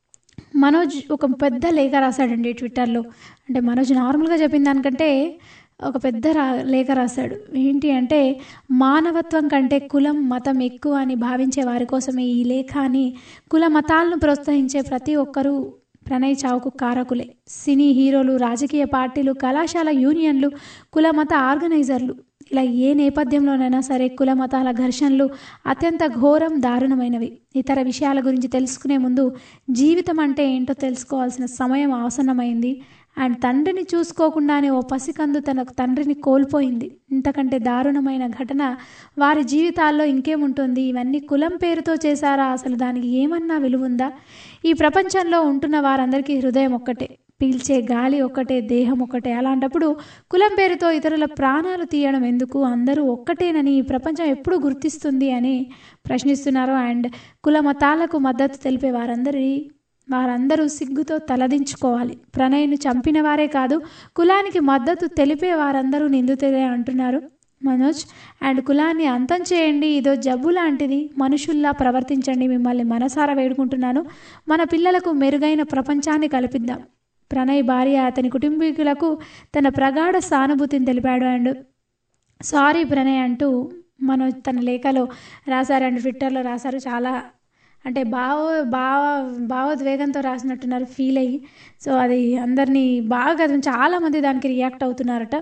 మనోజ్ ఒక పెద్ద లేఖ రాశాడండి ట్విట్టర్లో అంటే మనోజ్ నార్మల్గా చెప్పిన దానికంటే ఒక పెద్ద రా లేఖ రాశాడు ఏంటి అంటే మానవత్వం కంటే కులం మతం ఎక్కువ అని భావించే వారి కోసమే ఈ లేఖ అని కుల మతాలను ప్రోత్సహించే ప్రతి ఒక్కరూ ప్రణయ్ చావుకు కారకులే సినీ హీరోలు రాజకీయ పార్టీలు కళాశాల యూనియన్లు కుల మత ఆర్గనైజర్లు ఇలా ఏ నేపథ్యంలోనైనా సరే కుల మతాల ఘర్షణలు అత్యంత ఘోరం దారుణమైనవి ఇతర విషయాల గురించి తెలుసుకునే ముందు జీవితం అంటే ఏంటో తెలుసుకోవాల్సిన సమయం ఆసన్నమైంది అండ్ తండ్రిని చూసుకోకుండానే ఓ పసికందు తన తండ్రిని కోల్పోయింది ఇంతకంటే దారుణమైన ఘటన వారి జీవితాల్లో ఇంకేముంటుంది ఇవన్నీ కులం పేరుతో చేశారా అసలు దానికి ఏమన్నా విలువుందా ఈ ప్రపంచంలో ఉంటున్న వారందరికీ హృదయం ఒక్కటే పీల్చే గాలి ఒక్కటే దేహం ఒక్కటే అలాంటప్పుడు కులం పేరుతో ఇతరుల ప్రాణాలు తీయడం ఎందుకు అందరూ ఒక్కటేనని ఈ ప్రపంచం ఎప్పుడు గుర్తిస్తుంది అని ప్రశ్నిస్తున్నారు అండ్ కుల మతాలకు మద్దతు తెలిపే వారందరి వారందరూ సిగ్గుతో తలదించుకోవాలి ప్రణయ్ను చంపిన వారే కాదు కులానికి మద్దతు తెలిపే వారందరూ నిందితులే అంటున్నారు మనోజ్ అండ్ కులాన్ని అంతం చేయండి ఇదో జబ్బు లాంటిది మనుషుల్లా ప్రవర్తించండి మిమ్మల్ని మనసారా వేడుకుంటున్నాను మన పిల్లలకు మెరుగైన ప్రపంచాన్ని కల్పిద్దాం ప్రణయ్ భార్య అతని కుటుంబీకులకు తన ప్రగాఢ సానుభూతిని తెలిపాడు అండ్ సారీ ప్రణయ్ అంటూ మనోజ్ తన లేఖలో రాశారు అండ్ ట్విట్టర్లో రాశారు చాలా అంటే భావ భావ భావోద్వేగంతో రాసినట్టున్నారు ఫీల్ అయ్యి సో అది అందరినీ బాగా చాలామంది దానికి రియాక్ట్ అవుతున్నారట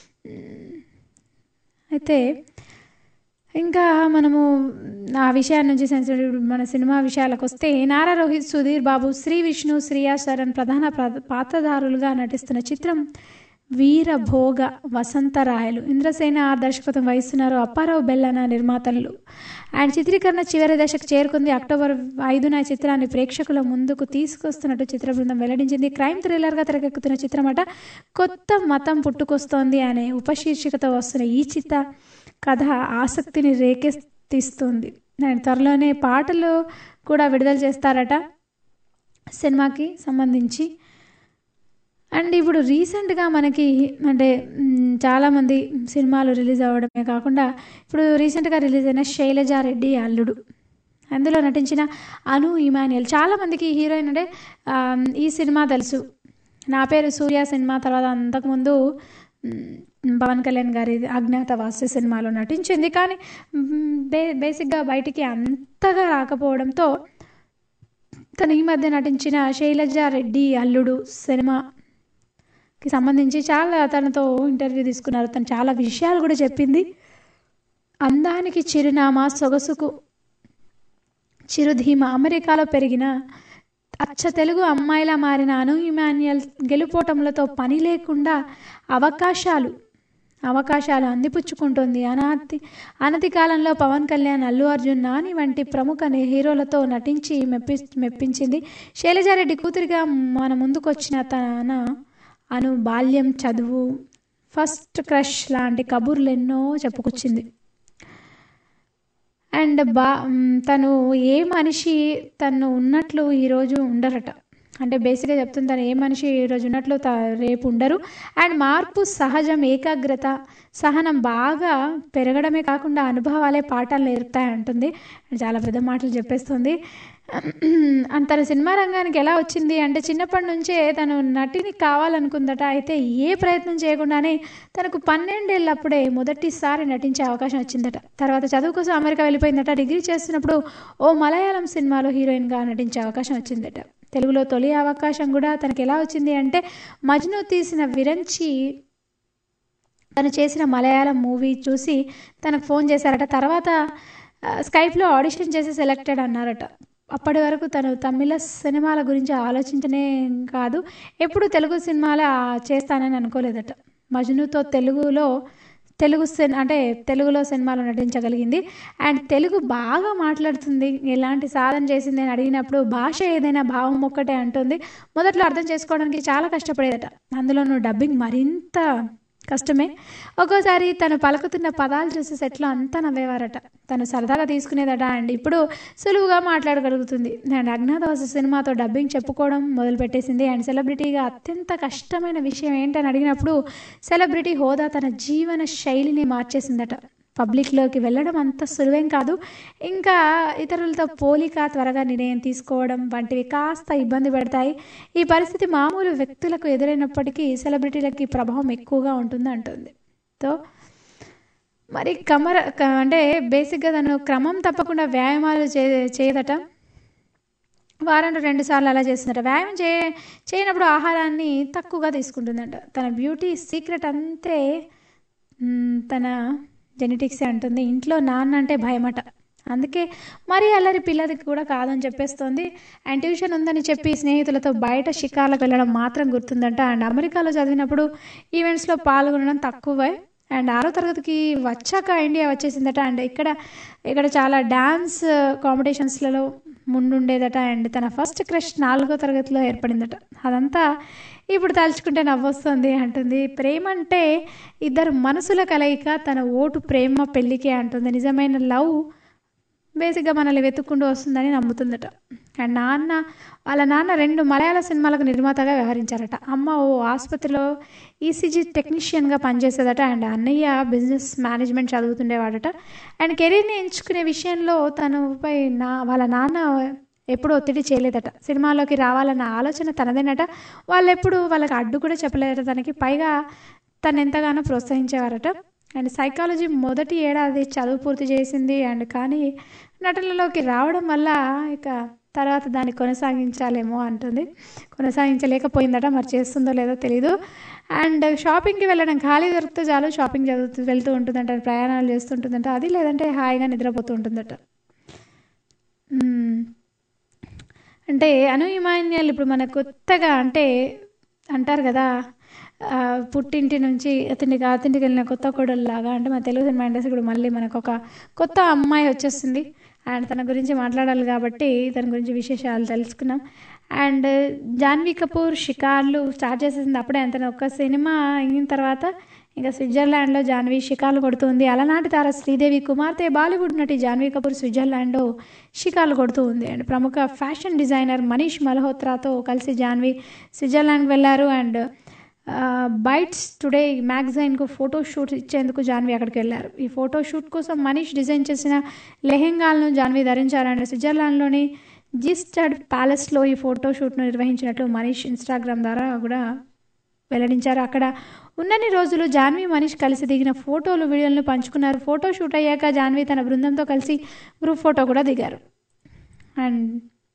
అయితే ఇంకా మనము ఆ విషయాల నుంచి సెన్సిటివ్ మన సినిమా విషయాలకు వస్తే నారా రోహిత్ సుధీర్ బాబు శ్రీ విష్ణు శ్రియా శరణ్ ప్రధాన ప్ర- పాత్రధారులుగా నటిస్తున్న చిత్రం వీరభోగ వసంతరాయలు ఇంద్రసేన ఆర్ దర్శకత్వం వహిస్తున్నారు అప్పారావు బెల్లన నిర్మాతలు అండ్ చిత్రీకరణ చివరి దశకు చేరుకుంది అక్టోబర్ ఐదున ఈ చిత్రాన్ని ప్రేక్షకుల ముందుకు తీసుకొస్తున్నట్టు చిత్ర బృందం వెల్లడించింది క్రైమ్ థ్రిల్లర్గా తెరకెక్కుతున్న చిత్రమట కొత్త మతం పుట్టుకొస్తోంది అనే ఉపశీర్షికతో వస్తున్న ఈ చిత్ర కథ ఆసక్తిని రేకెత్తిస్తుంది అండ్ త్వరలోనే పాటలు కూడా విడుదల చేస్తారట సినిమాకి సంబంధించి అండ్ ఇప్పుడు రీసెంట్గా మనకి అంటే మ్, చాలామంది సినిమాలు రిలీజ్ అవ్వడమే కాకుండా ఇప్పుడు రీసెంట్గా రిలీజ్ అయిన శైలజారెడ్డి అల్లుడు అందులో నటించిన అను ఇమాన్యుయల్ చాలామందికి ఈ హీరోయిన్ అంటే ఆ, ఈ సినిమా తెలుసు నా పేరు సూర్య సినిమా తర్వాత అంతకుముందు మ్, పవన్ కళ్యాణ్ గారి అజ్ఞాతవాసి సినిమాలో నటించింది కానీ మ్, బే బేసిక్గా బయటికి అంతగా రాకపోవడంతో తను ఈ మధ్య నటించిన శైలజారెడ్డి అల్లుడు సినిమాకి సంబంధించి చాలా తనతో ఇంటర్వ్యూ తీసుకున్నారు తను చాలా విషయాలు కూడా చెప్పింది అందానికి చిరునామా సొగసుకు చిరుధీమ అమెరికాలో పెరిగిన అచ్చ తెలుగు అమ్మాయిలా మారిన అను ఇమాన్యుయల్ గెలుపోటములతో పని లేకుండా అవకాశాలు అవకాశాలు అందిపుచ్చుకుంటుంది అనాతి అనతి కాలంలో పవన్ కళ్యాణ్ అల్లు అర్జున్ నాని వంటి ప్రముఖ ని- హీరోలతో నటించి మెప్పి మెప్పించింది శైలజారెడ్డి కూతురిగా మన ముందుకొచ్చిన తన అను బాల్యం చదువు ఫస్ట్ క్రష్ లాంటి కబుర్లు ఎన్నో చెప్పుకొచ్చింది అండ్ బా మ్, తను ఏ మనిషి తను ఉన్నట్లు ఈరోజు ఉండరట అంటే బేసిక్గా చెప్తుంది తను ఏ మనిషి ఈరోజు ఉన్నట్లు త రేపు ఉండరు అండ్ మార్పు సహజం ఏకాగ్రత సహనం బాగా పెరగడమే కాకుండా అనుభవాలే పాఠాలు నేర్పుతాయి అంటుంది చాలా పెద్ద మాటలు చెప్పేస్తుంది అండ్ తన సినిమా రంగానికి ఎలా వచ్చింది అంటే చిన్నప్పటి నుంచే తను నటిని కావాలనుకుందట అయితే ఏ ప్రయత్నం చేయకుండానే తనకు పన్నెండేళ్ళప్పుడే మొదటిసారి నటించే అవకాశం వచ్చిందట తర్వాత చదువు కోసం అమెరికా వెళ్ళిపోయిందట డిగ్రీ చేస్తున్నప్పుడు ఓ మలయాళం సినిమాలో హీరోయిన్గా నటించే అవకాశం వచ్చిందట తెలుగులో తొలి అవకాశం కూడా తనకి ఎలా వచ్చింది అంటే మజ్ను తీసిన విరంచి తను చేసిన మలయాళం మూవీ చూసి తనకు ఫోన్ చేశారట తర్వాత ఆ, స్కైప్లో ఆడిషన్ చేసి సెలెక్టెడ్ అన్నారట అప్పటి వరకు తను తమిళ సినిమాల గురించి ఆలోచించనే కాదు ఎప్పుడు తెలుగు సినిమాలే ఆ, చేస్తానని అనుకోలేదట మజ్నుతో తెలుగులో తెలుగు సిన్ అంటే తెలుగులో సినిమాలో నటించగలిగింది అండ్ తెలుగు బాగా మాట్లాడుతుంది ఎలాంటి సాధన చేసింది అని అడిగినప్పుడు భాష ఏదైనా భావం ఒక్కటే అంటుంది మొదట్లో అర్థం చేసుకోవడానికి చాలా కష్టపడేదట అందులోనూ డబ్బింగ్ మరింత కష్టమే ఒక్కోసారి తను పలుకుతున్న పదాలు చూసి సెట్లో అంతా నవ్వేవారట తను సరదాగా తీసుకునేదట అండ్ ఇప్పుడు సులువుగా మాట్లాడగలుగుతుంది అండ్ అజ్ఞాతవాస సినిమాతో డబ్బింగ్ చెప్పుకోవడం మొదలుపెట్టేసింది అండ్ సెలబ్రిటీగా అత్యంత కష్టమైన విషయం ఏంటని అడిగినప్పుడు సెలబ్రిటీ హోదా తన జీవన శైలిని మార్చేసిందట పబ్లిక్లోకి వెళ్ళడం అంత సులువేం కాదు ఇంకా ఇతరులతో పోలిక త్వరగా నిర్ణయం తీసుకోవడం వంటివి కాస్త ఇబ్బంది పెడతాయి ఈ పరిస్థితి మామూలు వ్యక్తులకు ఎదురైనప్పటికీ సెలబ్రిటీలకి ప్రభావం ఎక్కువగా ఉంటుంది అంటుంది సో మరి కమర క- అంటే బేసిక్గా తను క్రమం తప్పకుండా వ్యాయామాలు చే చేయదట వారంలో రెండు సార్లు అలా చేస్తుందట వ్యాయామం చే చేయనప్పుడు ఆహారాన్ని తక్కువగా తీసుకుంటుందంట తన బ్యూటీ సీక్రెట్ అంతే మ్, తన జెనెటిక్సే అంటుంది ఇంట్లో నాన్న అంటే భయమట అందుకే మరీ అల్లరి పిల్లలకి కూడా కాదని చెప్పేస్తోంది అండ్ ట్యూషన్ ఉందని చెప్పి స్నేహితులతో బయట షికార్లకు వెళ్ళడం మాత్రం గుర్తుందంట అండ్ అమెరికాలో చదివినప్పుడు ఈవెంట్స్లో పాల్గొనడం తక్కువే అండ్ ఆరో తరగతికి వచ్చాక ఇండియా వచ్చేసిందట అండ్ ఇక్కడ ఇక్కడ చాలా డ్యాన్స్ కాంపిటీషన్స్లలో ముందుండేదట అండ్ తన ఫస్ట్ క్రష్ నాలుగో తరగతిలో ఏర్పడిందట అదంతా ఇప్పుడు తలుచుకుంటే నవ్వొస్తుంది అంటుంది ప్రేమ అంటే ఇద్దరు మనసుల కలయిక తన ఓటు ప్రేమ పెళ్ళికే అంటుంది నిజమైన లవ్ బేసిక్గా మనల్ని వెతుక్కుంటూ వస్తుందని నమ్ముతుందట అండ్ నాన్న వాళ్ళ నాన్న రెండు మలయాళ సినిమాలకు నిర్మాతగా వ్యవహరించారట అమ్మ ఓ ఆసుపత్రిలో ఈసీజీ టెక్నీషియన్గా పనిచేసేదట అండ్ అన్నయ్య బిజినెస్ మేనేజ్మెంట్ చదువుతుండేవాడట అండ్ కెరీర్ని ఎంచుకునే విషయంలో తనపై నా వాళ్ళ నాన్న ఎప్పుడూ ఒత్తిడి చేయలేదట సినిమాలోకి రావాలన్న ఆలోచన తనదేనట వాళ్ళు ఎప్పుడు వాళ్ళకి అడ్డు కూడా చెప్పలేదట తనకి పైగా తను ఎంతగానో ప్రోత్సహించేవారట అండ్ సైకాలజీ మొదటి ఏడాది చదువు పూర్తి చేసింది అండ్ కానీ నటనలోకి రావడం వల్ల ఇక తర్వాత దాన్ని కొనసాగించాలేమో అంటుంది కొనసాగించలేకపోయిందట మరి చేస్తుందో లేదో తెలీదు అండ్ షాపింగ్కి వెళ్ళడం ఖాళీ దొరికితే చాలు షాపింగ్ చదువుతూ వెళ్తూ ఉంటుందంట ప్రయాణాలు చేస్తుంటుందంట అది లేదంటే హాయిగా నిద్రపోతూ ఉంటుందట మ్మ్. అంటే అనుమాన్యాలు ఇప్పుడు మన కొత్తగా అంటే అంటారు కదా ఆ, పుట్టింటి నుంచి అతనికి అతనికి వెళ్ళిన కొత్త కోడల్లాగా అంటే మన తెలుగు సినిమా ఇండస్ట్రీ ఇప్పుడు మళ్ళీ మనకు ఒక కొత్త అమ్మాయి వచ్చేస్తుంది అండ్ తన గురించి మాట్లాడాలి కాబట్టి తన గురించి విశేషాలు తెలుసుకున్నాం అండ్ జాన్వీ కపూర్ షికార్లు స్టార్ట్ చేసేసింది అప్పుడే అంతనే ఒక సినిమా అయిన తర్వాత ఇంకా స్విట్జర్లాండ్లో జాన్వీ షికార్లు కొడుతుంది అలనాటి తార శ్రీదేవి కుమార్తె బాలీవుడ్ నటి జాన్వీ కపూర్ స్విట్జర్లాండ్లో షికార్లు కొడుతూ ఉంది అండ్ ప్రముఖ ఫ్యాషన్ డిజైనర్ మనీష్ మల్హోత్రాతో కలిసి జాన్వీ స్విట్జర్లాండ్కి వెళ్ళారు అండ్ బైట్స్ టుడే మ్యాగజైన్కు ఫోటో షూట్ ఇచ్చేందుకు జాన్వీ అక్కడికి వెళ్ళారు ఈ ఫోటో షూట్ కోసం మనీష్ డిజైన్ చేసిన లెహెంగాలను జాన్వీ ధరించారండి స్విట్జర్లాండ్లోని జిస్టడ్ ప్యాలెస్లో ఈ ఫోటో షూట్ను నిర్వహించినట్లు మనీష్ ఇన్స్టాగ్రామ్ ద్వారా కూడా వెల్లడించారు అక్కడ ఉన్నన్ని రోజులు జాన్వీ మనీష్ కలిసి దిగిన ఫోటోలు వీడియోలను పంచుకున్నారు ఫోటో షూట్ అయ్యాక జాన్వీ తన బృందంతో కలిసి గ్రూప్ ఫోటో కూడా దిగారు అండ్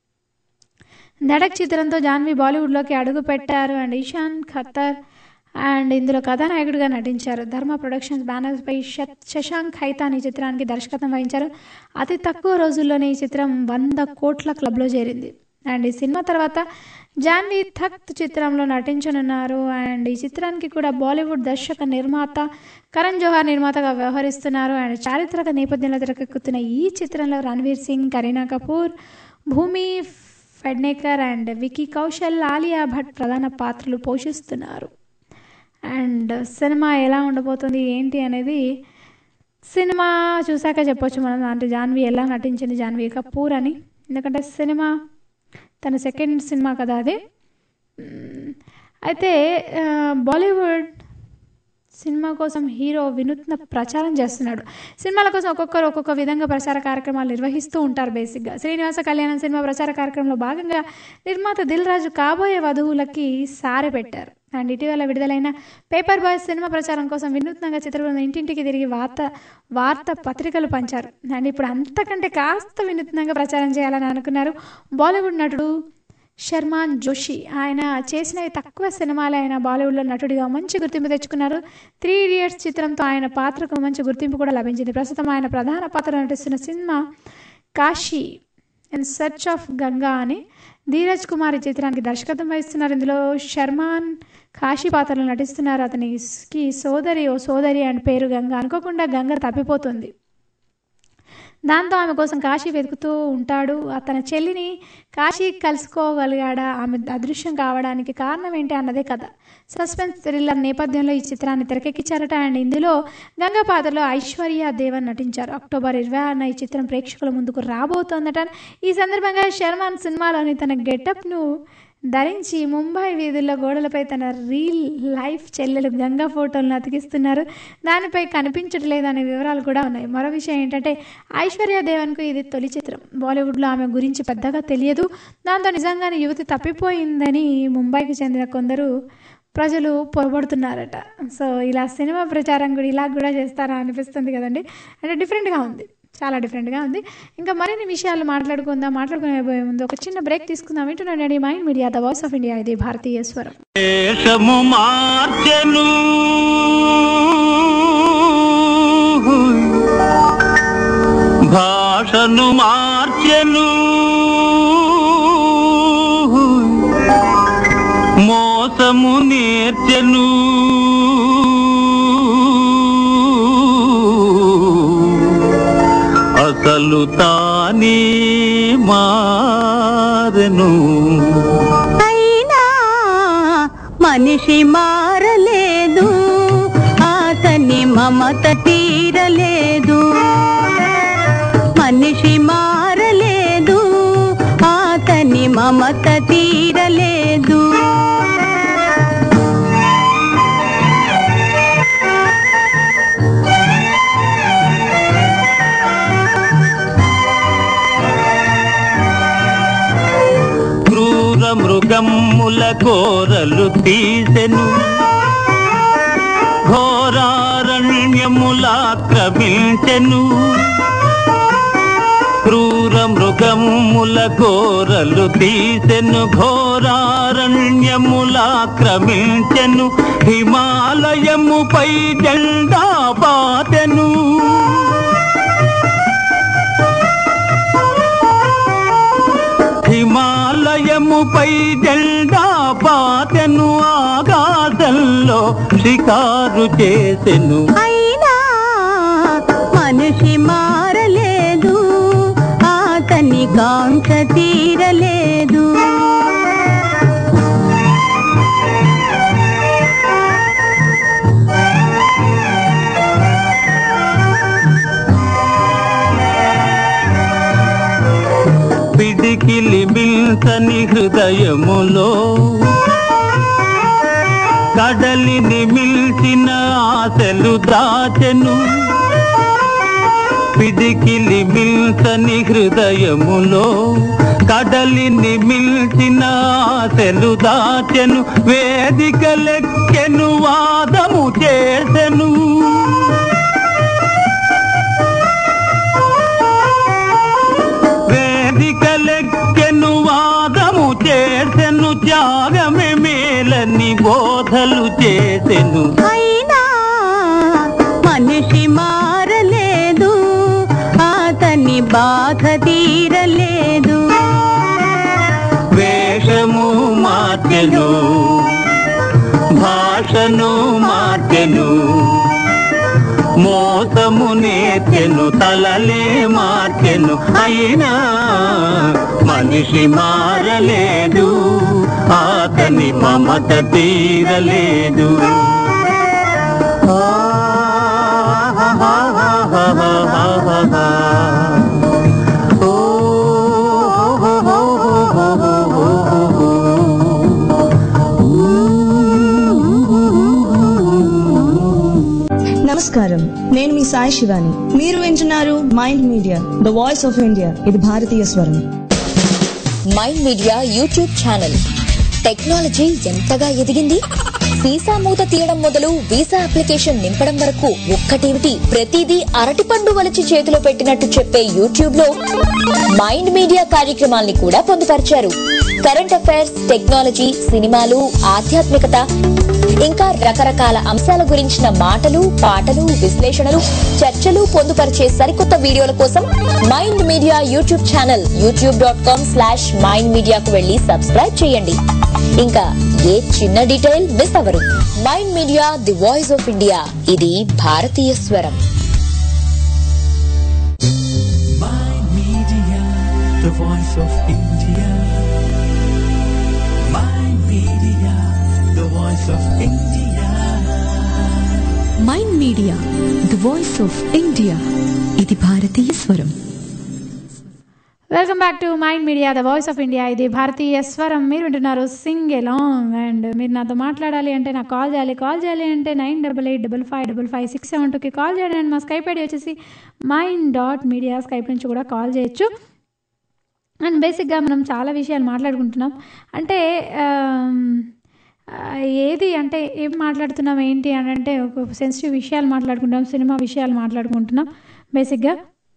ధడక్ చిత్రంతో జాన్వీ బాలీవుడ్లోకి అడుగు పెట్టారు అండ్ ఈశాన్ ఖత్తర్ అండ్ ఇందులో కథానాయకుడిగా నటించారు ధర్మ ప్రొడక్షన్స్ బ్యానర్పై శ- శశాంక్ ఖైతాన్ ఈ చిత్రానికి దర్శకత్వం వహించారు అతి తక్కువ రోజుల్లోనే ఈ చిత్రం వంద కోట్ల క్లబ్లో చేరింది అండ్ ఈ సినిమా తర్వాత జాన్వీ థక్త్ చిత్రంలో నటించనున్నారు అండ్ ఈ చిత్రానికి కూడా బాలీవుడ్ దర్శక నిర్మాత కరణ్ జోహార్ నిర్మాతగా వ్యవహరిస్తున్నారు అండ్ చారిత్రక నేపథ్యంలో తెరకెక్కుతున్న ఈ చిత్రంలో రణ్వీర్ సింగ్ కరీనా కపూర్ భూమి ఫెడ్నేకర్ అండ్ వికీ కౌశల్ ఆలియా భట్ ప్రధాన పాత్రలు పోషిస్తున్నారు అండ్ సినిమా ఎలా ఉండబోతుంది ఏంటి అనేది సినిమా చూసాక చెప్పొచ్చు మనం అంటే జాన్వీ ఎలా నటించింది జాన్వీ కపూర్ అని ఎందుకంటే సినిమా తన సెకండ్ సినిమా కదా అది మ్మ్. అయితే ఆ, బాలీవుడ్ సినిమా కోసం హీరో వినూత్న ప్రచారం చేస్తున్నాడు సినిమాల కోసం ఒక్కొక్కరు ఒక్కొక్క విధంగా ప్రచార కార్యక్రమాలు నిర్వహిస్తూ ఉంటారు బేసిక్గా శ్రీనివాస కళ్యాణం సినిమా ప్రచార కార్యక్రమంలో భాగంగా నిర్మాత దిల్ రాజు కాబోయే వధువులకి సారె పెట్టారు అండ్ ఇటీవల విడుదలైన పేపర్ బాయ్ సినిమా ప్రచారం కోసం వినూత్నంగా చిత్రబృందం ఇంటింటికి తిరిగి వార్త వార్త పత్రికలు పంచారు అండ్ ఇప్పుడు అంతకంటే కాస్త వినూత్నంగా ప్రచారం చేయాలని అనుకున్నారు బాలీవుడ్ నటుడు శర్మాన్ జోషి ఆయన చేసినవి తక్కువ సినిమాలే ఆయన బాలీవుడ్లో నటుడిగా మంచి గుర్తింపు తెచ్చుకున్నారు త్రీ ఇడియట్స్ చిత్రంతో ఆయన పాత్రకు మంచి గుర్తింపు కూడా లభించింది ప్రస్తుతం ఆయన ప్రధాన పాత్ర నటిస్తున్న సినిమా Kashi in search of Ganga అని ధీరజ్ కుమార్ ఈ చిత్రానికి దర్శకత్వం వహిస్తున్నారు ఇందులో శర్మాన్ కాశీ పాత్రలో నటిస్తున్నారు అతనికి సోదరి ఓ సోదరి అండ్ పేరు గంగ అనుకోకుండా గంగ తప్పిపోతుంది దాంతో ఆమె కోసం కాశీ వెతుకుతూ ఉంటాడు తన చెల్లిని కాశీ కలుసుకోగలిగాడా ఆమె అదృశ్యం కావడానికి కారణం ఏంటి అన్నదే కథ సస్పెన్స్ థ్రిల్లర్ నేపథ్యంలో ఈ చిత్రాన్ని తెరకెక్కించారట అండ్ ఇందులో గంగా పాత్రలో ఐశ్వర్య దేవన్ నటించారు అక్టోబర్ ఇరవై ఆరున ఈ చిత్రం ప్రేక్షకుల ముందుకు రాబోతోందట ఈ సందర్భంగా శర్మాన్ సినిమాలోని తన గెటప్ను ధరించి ముంబై వీధుల్లో గోడలపై తన రీల్ లైఫ్ చెల్లెలు గంగా ఫోటోలను అతికిస్తున్నారు దానిపై కనిపించట్లేదనే వివరాలు కూడా ఉన్నాయి మరో విషయం ఏంటంటే ఐశ్వర్య దేవన్కు ఇది తొలి చిత్రం బాలీవుడ్లో ఆమె గురించి పెద్దగా తెలియదు దాంతో నిజంగానే యువతి తప్పిపోయిందని ముంబైకి చెందిన కొందరు ప్రజలు పొరబడుతున్నారట సో ఇలా సినిమా ప్రచారం కూడా ఇలా కూడా చేస్తారా అనిపిస్తుంది కదండి అంటే డిఫరెంట్గా ఉంది చాలా డిఫరెంట్గా ఉంది ఇంకా మరిన్ని విషయాలు మాట్లాడుకుందాం మాట్లాడుకునే పోయే ముందు ఒక చిన్న బ్రేక్ తీసుకుందాం వింటున్నానండి Mind Media the voice of India ఇది భారతీయ స్వరం దేశము మార్చెను భాషను మార్చెను మోసము నేర్చెను అసలు తానే మారెను అయినా మనిషి మారలేదు అతని మమత తీరలేదు మనిషి మారలేదు అతని మమత తీరలేదు క్రూర మృగమ్ముల కోరలు తీసెను ఘోరారణ్యములాక్రమించెను క్రూర మృగమ్ముల కోరలు తీసెను ఘోరారణ్యములాక్రమించెను హిమాలయముపై జెండా పాతెను హిమాలయముపై జెండా పాతెను ఆకాశంలో షికారు చేసెను అయినా మనిషి మారలేదు అతని కాంక్ష తీరలేదు పిడికిలి మిల్సని హృదయములో కడలిని మిల్చిన ఆశలు దాచెను పిడికిలి మిల్సని హృదయములో కడలిని మిల్చిన ఆశలు దాచెను వేదిక లెక్కెను వాదము చేసెను వేదిక లెక్కెను వాదము చేసెను త్యాగమే మేలని బోధలు చేసెను అయినా మనిషి మారలేదు అతని బాధ తీరలేదు వేషము మార్చెను భాషను మార్చెను మోసము నేర్చెను తలలే మార్చెను అయినా మనిషి మారలేదు అతని మమత తీరలేదు నమస్కారం నేను మీ సాయి శివాని మీరు వింటున్నారు Mind Media the voice of India ఇది భారతీయ స్వరం Mind Media YouTube channel technology ఎంతగా ఎదిగింది వీసా మూత తీయడం మొదలు వీసా అప్లికేషన్ నింపడం వరకు ఒక్కటేమిటి ప్రతిదీ అరటిపండు వలిచి చేతిలో పెట్టినట్టు చెప్పే యూట్యూబ్ లో మైండ్ మీడియా కార్యక్రమాల్ని కూడా పొందుపరిచారు కరెంట్ అఫైర్స్ టెక్నాలజీ సినిమాలు ఆధ్యాత్మికత ఇంకా రకరకాల అంశాల గురించిన మాటలు పాటలు విశ్లేషణలు చర్చలు పొందుపరిచే సరికొత్త వీడియోల కోసం Mind Media YouTube channel YouTube dot com slash Mind మీడియాకు వెళ్లి సబ్స్క్రైబ్ చేయండి ఇంకా ఏ చిన్న డీటెయిల్ మిస్ అవరు Mind Media the voice of India ఇది భారతీయ స్వరం Media, the voice of India. Mind Media, the voice of India. Mind Media the voice of India ఇది భారతీయ స్వరం welcome back to Mind Media the voice of India ఇది భారతీయ స్వరం మీరు వింటున్నారు సింగ్ ఎలాంగ్ అండ్ మీరు నాతో మాట్లాడాలి అంటే నాకు కాల్ చేయాలి కాల్ చేయాలి అంటే nine double eight double five double five six seven టూకి కాల్ చేయండి అండ్ మా స్కైప్ ఐడి వచ్చేసి మైండ్ డాట్ మీడియా స్కైప్ నుంచి కూడా కాల్ చేయొచ్చు అండ్ బేసిక్గా మనం చాలా విషయాలు మాట్లాడుకుంటున్నాం అంటే ఆమ్, ఆ, ఏది అంటే ఏం మాట్లాడుతున్నాం ఏంటి అని అంటే ఒక సెన్సిటివ్ విషయాలు మాట్లాడుకుంటాం సినిమా విషయాలు మాట్లాడుకుంటున్నాం బేసిక్గా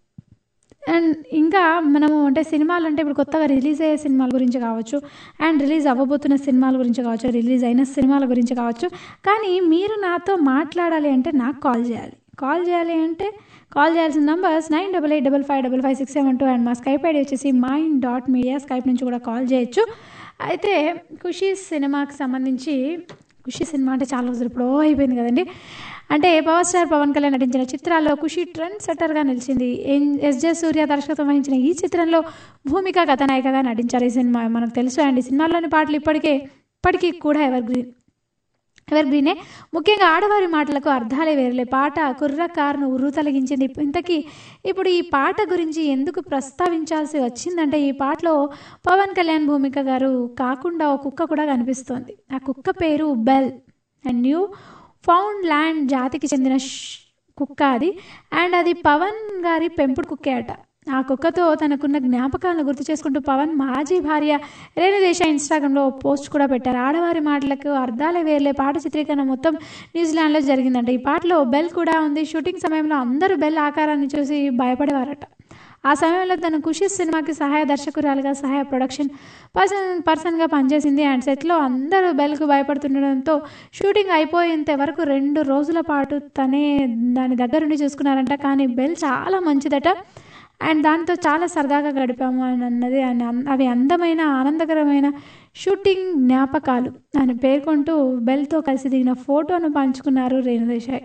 అండ్ ఇంకా మనము అంటే సినిమాలు అంటే ఇప్పుడు కొత్తగా రిలీజ్ అయ్యే సినిమాల గురించి కావచ్చు అండ్ రిలీజ్ అవ్వబోతున్న సినిమాల గురించి కావచ్చు రిలీజ్ అయిన సినిమాల గురించి కావచ్చు కానీ మీరు నాతో మాట్లాడాలి అంటే నాకు కాల్ చేయాలి కాల్ చేయాలి అంటే కాల్ చేయాల్సిన numbers nine double eight double five double five six seven two and మా స్కైప్ ఐడి వచ్చేసి మైండ్ డాట్ మీడియా స్కైప్ నుంచి కూడా కాల్ చేయొచ్చు అయితే ఖుషీ సినిమాకి సంబంధించి ఖుషి సినిమా అంటే చాలా రోజులు ఎప్పుడో అయిపోయింది కదండి అంటే పవర్ స్టార్ పవన్ కళ్యాణ్ నటించిన చిత్రాల్లో ఖుషి ట్రెండ్ సెట్టర్గా నిలిచింది ఎన్- ఎస్ జే సూర్య దర్శకత్వం వహించిన ఈ చిత్రంలో భూమిక కథనాయికగా నటించారు ఈ సినిమా మనకు తెలుసు అండి సినిమాల్లోని పాటలు ఇప్పటికే ఇప్పటికీ కూడా ఎవర్ గ్రీన్ ఎవర్ గ్రీనే ముఖ్యంగా ఆడవారి మాటలకు అర్థాలే వేరులే పాట కుర్ర కారును ఉర్రు తొలగించింది ఇంతకీ ఇప్పుడు ఈ పాట గురించి ఎందుకు ప్రస్తావించాల్సి వచ్చిందంటే ఈ పాటలో పవన్ కళ్యాణ్ భూమిక గారు కాకుండా ఒక కుక్క కూడా కనిపిస్తోంది ఆ కుక్క పేరు Bell and Newfoundland జాతికి చెందిన ష్- కుక్క అది అండ్ అది పవన్ గారి పెంపుడు కుక్కే అట ఆ కుక్కతో తనకున్న జ్ఞాపకాలను గుర్తు చేసుకుంటూ పవన్ మాజీ భార్య రేణుదేశ ఇన్స్టాగ్రామ్లో ఓ పోస్ట్ కూడా పెట్టారు ఆడవారి మాటలకు అర్థాలే వేర్లే పాట చిత్రీకరణ మొత్తం న్యూజిలాండ్లో జరిగిందంట ఈ పాటలో బెల్ కూడా ఉంది షూటింగ్ సమయంలో అందరూ బెల్ ఆకారాన్ని చూసి భయపడేవారట ఆ సమయంలో తన ఖుషి సినిమాకి సహాయ దర్శకురాలుగా సహాయ ప్రొడక్షన్ పర్సన్ పర్సన్గా పనిచేసింది అండ్ సెట్లో అందరూ బెల్కు భయపడుతుండడంతో షూటింగ్ అయిపోయేంత వరకు రెండు రోజుల పాటు తనే దాని దగ్గరుండి చూసుకున్నారంట కానీ బెల్ చాలా మంచిదట అండ్ దాంతో చాలా సరదాగా గడిపాము అని అన్నది అని అన్- అవి అందమైన ఆనందకరమైన షూటింగ్ జ్ఞాపకాలు అని పేర్కొంటూ బెల్తో కలిసి దిగిన ఫోటోను పంచుకున్నారు రేణుదేశాయ్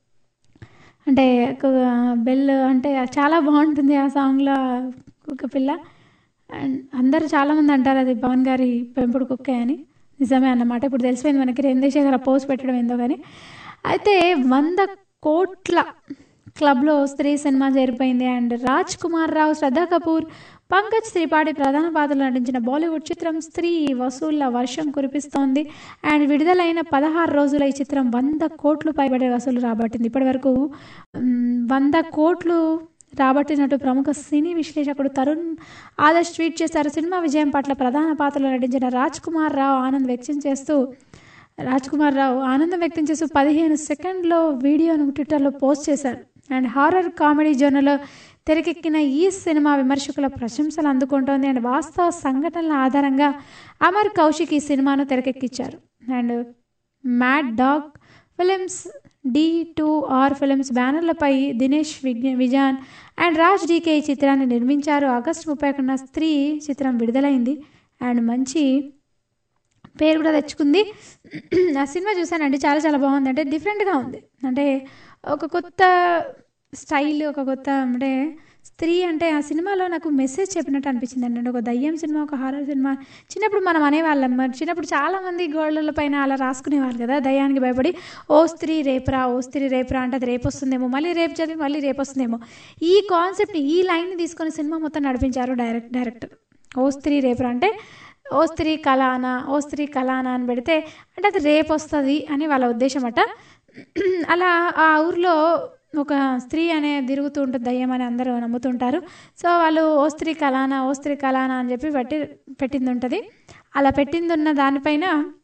అంటే కు- బెల్ అంటే చాలా బాగుంటుంది ఆ సాంగ్లో కుక్క పిల్ల అండ్ అందరూ చాలామంది అంటారు అది పవన్ గారి పెంపుడు కుక్కే అని నిజమే అన్నమాట ఇప్పుడు తెలిసిపోయింది మనకి రేందేశ్ గారు పోస్ట్ పెట్టడం ఏందో కానీ అయితే వంద కోట్ల క్లబ్లో స్త్రీ సినిమా చేరిపోయింది అండ్ రాజ్ కుమార్ రావు శ్రద్ధా కపూర్ పంకజ్ త్రిపాఠి ప్రధాన పాత్రలు నటించిన బాలీవుడ్ చిత్రం స్త్రీ వసూళ్ల వర్షం కురిపిస్తోంది అండ్ విడుదలైన పదహారు రోజుల ఈ చిత్రం వంద కోట్లు పైబడే వసూలు రాబట్టింది ఇప్పటివరకు మ్, వంద కోట్లు రాబట్టినట్టు ప్రముఖ సినీ విశ్లేషకుడు తరుణ్ ఆదర్శ్ ట్వీట్ చేశారు సినిమా విజయం పట్ల ప్రధాన పాత్రలో నటించిన రాజ్ కుమార్ రావు ఆనంద్ వ్యక్తం చేస్తూ రాజ్ కుమార్ రావు ఆనందం వ్యక్తం చేస్తూ పదిహేను సెకండ్లో వీడియోను ట్విట్టర్లో పోస్ట్ చేశారు అండ్ హారర్ కామెడీ జోన్లో తెరకెక్కిన ఈ సినిమా విమర్శకుల ప్రశంసలు అందుకుంటోంది అండ్ వాస్తవ సంఘటనల ఆధారంగా అమర్ కౌశిక్ ఈ సినిమాను తెరకెక్కించారు and Maddock Films D two R Films బ్యానర్లపై దినేష్ విజ్ఞ విజాన్ అండ్ రాజ్ డీకే ఈ చిత్రాన్ని నిర్మించారు ఆగస్టు ముప్పై ఒకటిన స్త్రీ చిత్రం విడుదలైంది అండ్ మంచి పేరు కూడా తెచ్చుకుంది ఆ సినిమా చూసానండి చాలా చాలా బాగుంది అంటే డిఫరెంట్గా ఉంది అంటే ఒక కొత్త స్టైల్ ఒక కొత్త అంటే స్త్రీ అంటే ఆ సినిమాలో నాకు మెసేజ్ చెప్పినట్టు అనిపించింది అంటే ఒక దయ్యం సినిమా ఒక హారర్ సినిమా చిన్నప్పుడు మనం అనేవాళ్ళం మరి చిన్నప్పుడు చాలామంది గోడల పైన అలా రాసుకునేవాళ్ళు కదా దయ్యానికి భయపడి ఓ స్త్రీ రేపురా ఓ స్త్రీ రేపురా అంటే అది రేపు వస్తుందేమో మళ్ళీ రేపు చదివి మళ్ళీ రేపు వస్తుందేమో ఈ కాన్సెప్ట్ని ఈ లైన్ని తీసుకొని సినిమా మొత్తం నడిపించారు డైరెక్ట్ డైరెక్టర్ ఓ స్త్రీ రేపురా అంటే ఓ స్త్రీ కళానా ఓ స్త్రీ కళానా అని పెడితే అంటే అది రేపు వస్తుంది అని వాళ్ళ ఉద్దేశం అట అలా ఆ ఊర్లో ఒక స్త్రీ అనే తిరుగుతూ ఉంటుంది దయ్యం అని అందరూ నమ్ముతుంటారు సో వాళ్ళు ఓ స్త్రీ కళానా ఓ స్త్రీ కళానా అని చెప్పి పెట్టి పెట్టింది ఉంటుంది అలా పెట్టింది ఉన్న దానిపైన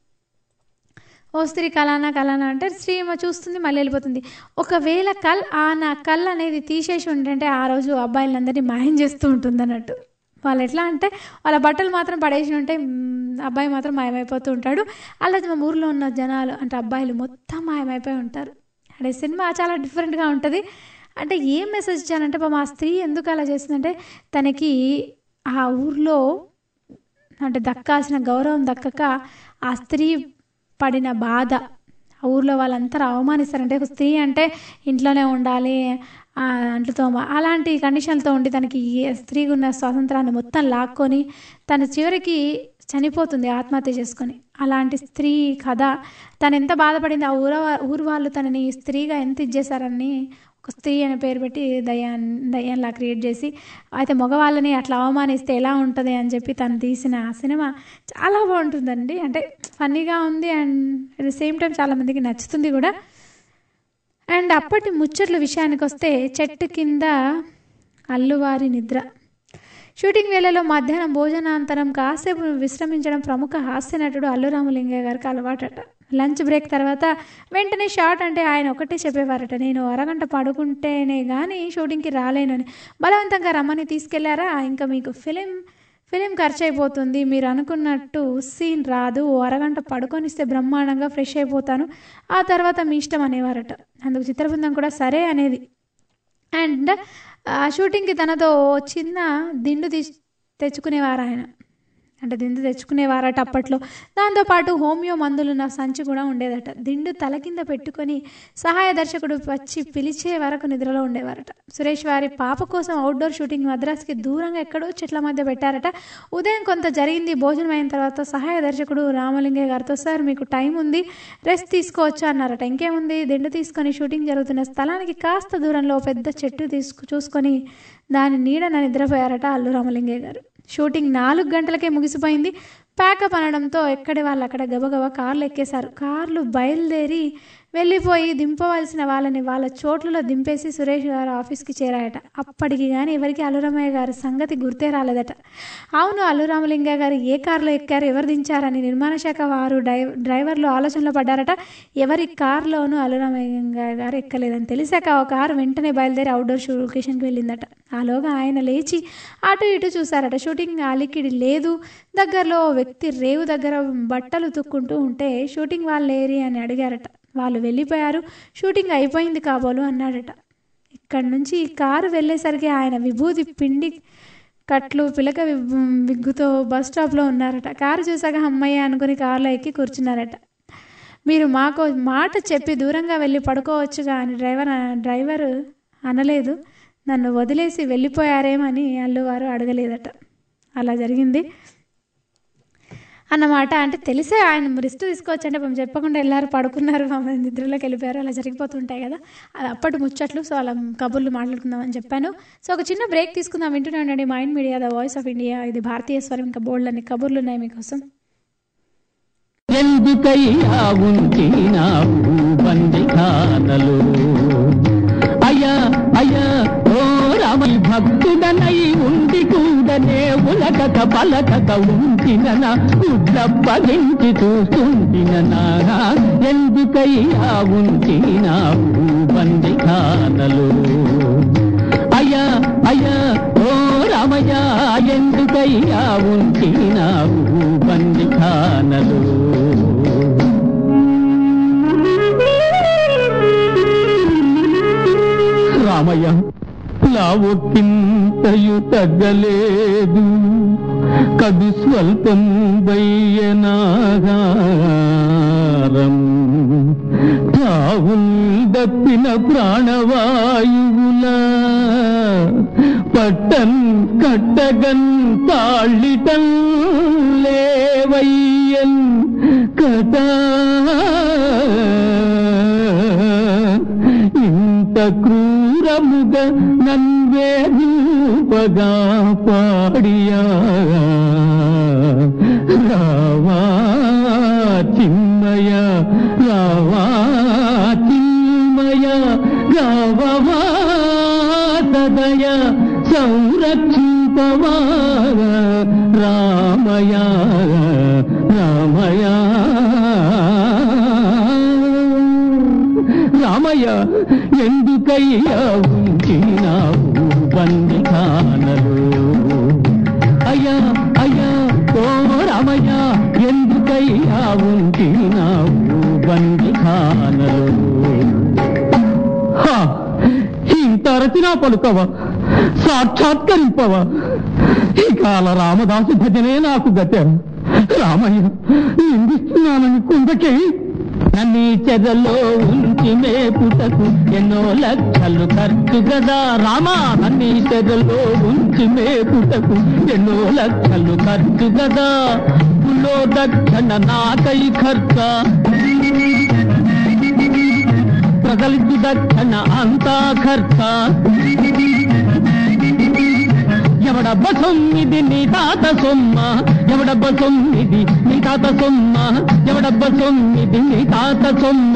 ఓ స్త్రీ కళానా కళానా అంటే స్త్రీ ఏమో చూస్తుంది మళ్ళీ వెళ్ళిపోతుంది ఒకవేళ కల్ ఆ నా కల్ అనేది తీసేసి ఉంటుంటే ఆ రోజు అబ్బాయిలందరినీ మాయం చేస్తూ ఉంటుంది అన్నట్టు వాళ్ళు ఎట్లా అంటే వాళ్ళ బట్టలు మాత్రం పడేసి ఉంటే మ్, అబ్బాయి మాత్రం మాయమైపోతూ ఉంటాడు అలా మా ఊర్లో ఉన్న జనాలు అంటే అబ్బాయిలు మొత్తం మాయమైపోయి ఉంటారు అంటే సినిమా చాలా డిఫరెంట్గా ఉంటుంది అంటే ఏం మెసేజ్ ఇచ్చానంటే పాపం ఆ స్త్రీ ఎందుకు అలా చేసిందంటే తనకి ఆ ఊర్లో అంటే దక్కాల్సిన గౌరవం దక్కక ఆ స్త్రీ పడిన బాధ ఆ ఊర్లో వాళ్ళంతా అవమానిస్తారంటే ఒక స్త్రీ అంటే ఇంట్లోనే ఉండాలి ఆ అంట్లతో మా- అలాంటి కండిషన్లతో ఉండి తనకి ఏ స్త్రీకి ఉన్న స్వాతంత్రాన్ని మొత్తం లాక్కొని తన చివరికి చనిపోతుంది ఆత్మహత్య చేసుకొని అలాంటి స్త్రీ కథ తను ఎంత బాధపడింది ఆ ఊర ఊరు వాళ్ళు తనని స్త్రీగా ఎంత ఇచ్చేసారని ఒక స్త్రీ అనే పేరు పెట్టి దయ్యాన్ దయ్యంలా క్రియేట్ చేసి అయితే మగవాళ్ళని అట్లా అవమానిస్తే ఎలా ఉంటుంది అని చెప్పి తను తీసిన ఆ సినిమా చాలా బాగుంటుందండి అంటే ఫన్నీగా ఉంది and at the same time చాలామందికి నచ్చుతుంది కూడా అండ్ అప్పటి ముచ్చట్ల విషయానికి వస్తే చెట్టు కింద అల్లువారి నిద్ర షూటింగ్ వేళలో మధ్యాహ్నం భోజనాంతరం కాసేపు విశ్రమించడం ప్రముఖ హాస్య నటుడు అల్లు రామలింగయ్య గారికి అలవాటట లంచ్ బ్రేక్ తర్వాత వెంటనే షార్ట్ అంటే ఆయన ఒకటే చెప్పేవారట నేను అరగంట పడుకుంటేనే కానీ షూటింగ్కి రాలేనని బలవంతంగా రమ్మని తీసుకెళ్లారా ఇంకా మీకు ఫిలిం ఫిలిం ఖర్చు అయిపోతుంది మీరు అనుకున్నట్టు సీన్ రాదు ఓ అరగంట పడుకొనిస్తే బ్రహ్మాండంగా ఫ్రెష్ అయిపోతాను ఆ తర్వాత మీ ఇష్టం అనేవారట అందుకు చిత్రబృందం కూడా సరే అనేది అండ్ ఆ షూటింగ్కి తనతో ఓ చిన్న దిండు తీసి తెచ్చుకునేవారు ఆయన అంటే దిండు తెచ్చుకునేవారట అప్పట్లో దాంతోపాటు హోమియో మందులున్న సంచి కూడా ఉండేదట దిండు తల కింద పెట్టుకొని సహాయ దర్శకుడు వచ్చి పిలిచే వరకు నిద్రలో ఉండేవారట సురేష్ వారి పాప కోసం అవుట్డోర్ షూటింగ్ మద్రాస్కి దూరంగా ఎక్కడో చెట్ల మధ్య పెట్టారట ఉదయం కొంత జరిగింది భోజనం అయిన తర్వాత సహాయ దర్శకుడు రామలింగయ్య గారితో సార్ మీకు టైం ఉంది రెస్ట్ తీసుకోవచ్చు అన్నారట ఇంకేముంది దిండు తీసుకొని షూటింగ్ జరుగుతున్న స్థలానికి కాస్త దూరంలో ఓ పెద్ద చెట్టు తీసుకు చూసుకొని దాని నీడన నిద్రపోయారట అల్లు రామలింగయ్య గారు షూటింగ్ నాలుగు గంటలకే ముగిసిపోయింది ప్యాకప్ అనడంతో ఎక్కడి వాళ్ళు అక్కడ గబగబా కార్లు ఎక్కేశారు కార్లు బయలుదేరి వెళ్ళిపోయి దింపవలసిన వాళ్ళని వాళ్ళ చోట్లలో దింపేసి సురేష్ గారు ఆఫీస్కి చేరాయట అప్పటికి కానీ ఎవరికి అల్లురామయ్య గారి సంగతి గుర్తే రాలేదట అవును అల్లురామలింగ గారు ఏ కారులో ఎక్కారు ఎవరు దించారని నిర్మాణ శాఖ వారు డై డ్రైవర్లు ఆలోచనలో పడ్డారట ఎవరి కారులోనూ అల్లురామయ్య గారు ఎక్కలేదని తెలిసాక ఒక కారు వెంటనే బయలుదేరి అవుట్డోర్ షూ లొకేషన్కి వెళ్ళిందట ఆలోగా ఆయన లేచి అటు ఇటు చూశారట షూటింగ్ అలికిడి లేదు దగ్గరలో ఓ వ్యక్తి రేవు దగ్గర బట్టలు తుక్కుంటూ ఉంటే షూటింగ్ వాళ్ళు ఏరి అని అడిగారట వాళ్ళు వెళ్ళిపోయారు షూటింగ్ అయిపోయింది కాబోలు అన్నాడట ఇక్కడి నుంచి ఈ కారు వెళ్ళేసరికి ఆయన విభూతి పిండి కట్లు పిలక విబ్- విగ్గుతో బస్ స్టాప్లో ఉన్నారట కారు చూసాక అమ్మయ్య అనుకుని కారులో ఎక్కి కూర్చున్నారట మీరు మాకు మాట చెప్పి దూరంగా వెళ్ళి పడుకోవచ్చుగా అని డ్రైవర్ డ్రైవర్ అనలేదు నన్ను వదిలేసి వెళ్ళిపోయారేమని అల్లువారు అడగలేదట అలా జరిగింది అన్నమాట అంటే తెలిసే ఆయన రెస్ట్ తీసుకోవచ్చు అంటే పాపం చెప్పకుండా వెళ్ళారు పడుకున్నారు పాపం నిద్రలోకి వెళ్ళిపోయారు అలా జరిగిపోతుంటాయి కదా అది అప్పటి ముచ్చట్లు సో అలా కబుర్లు మాట్లాడుకుందామని చెప్పాను సో ఒక చిన్న బ్రేక్ తీసుకుందాం వింటూనే ఉండండి Mind Media the voice of India ఇది భారతీయ స్వరం ఇంకా బోల్డ్ అన్ని కబుర్లు ఉన్నాయి మీకోసం ఎందుకయ్యా ఉంచినావు బందిఖానలు అయ్యా అయ్యా ఓ రామై భక్తుడనై ఉండి కూడనే ఉలకక పలకక ఉంచినన ఉడ్లప్పగించి చూస్తుంటిననా ఎందుకయ్యా ఉంచినావు బందిఖానలు అయ్యా అయ్యా ఓ రామయ్య ఎందుకయ్యా ఉంచినావు బందిఖానలు రామయ్య లావొక్కింతయు తగ్గలేదు కదు స్వల్పం వయ్యనాగారం తావుల్ దప్పిన ప్రాణవాయువుల పట్టన్ కట్టగన్ తాళ్ళిటం లేవయ్యన్ కదా ఇంత క్రూరముగ నన్వేపగా పాడియా రావా చిన్మయ రావా చిన్మయ రావవా సదయ సంరక్షింపవా రామయ రామయ రామయ్య ఎందుకయ్యా ఉంచినావు బందిఖానలు అయ్యా అయ్యా ఓ రామయ్య ఎందుకయ్యా ఉంచినావు బందిఖానలు హా, ఇంత రచనా పలుకవా సాక్షాత్కరింపవా ఈ కాల రామదాసు భజనే నాకు గత రామయ్య నిందిస్తున్నానని కుందకే నన్ను చెదలో ఉంచి మేపుటకు ఎన్నో లక్షలు ఖర్చు కదా రామా నన్ను చెదలో ఉంచి మేపుటకు ఎన్నో లక్షలు ఖర్చు కదా లో దక్షణ నాకై ఖర్చ దొరకలిద్దు దక్షణ అంతా ఖర్చ ఎవడబ్బ సొమ్మిది నీ తాత సొమ్మ ఎవడబ్బ సొమ్మిది నీ తాత సొమ్మ ఎవడబ్బ సొమ్మిది నీ తాత సొమ్మ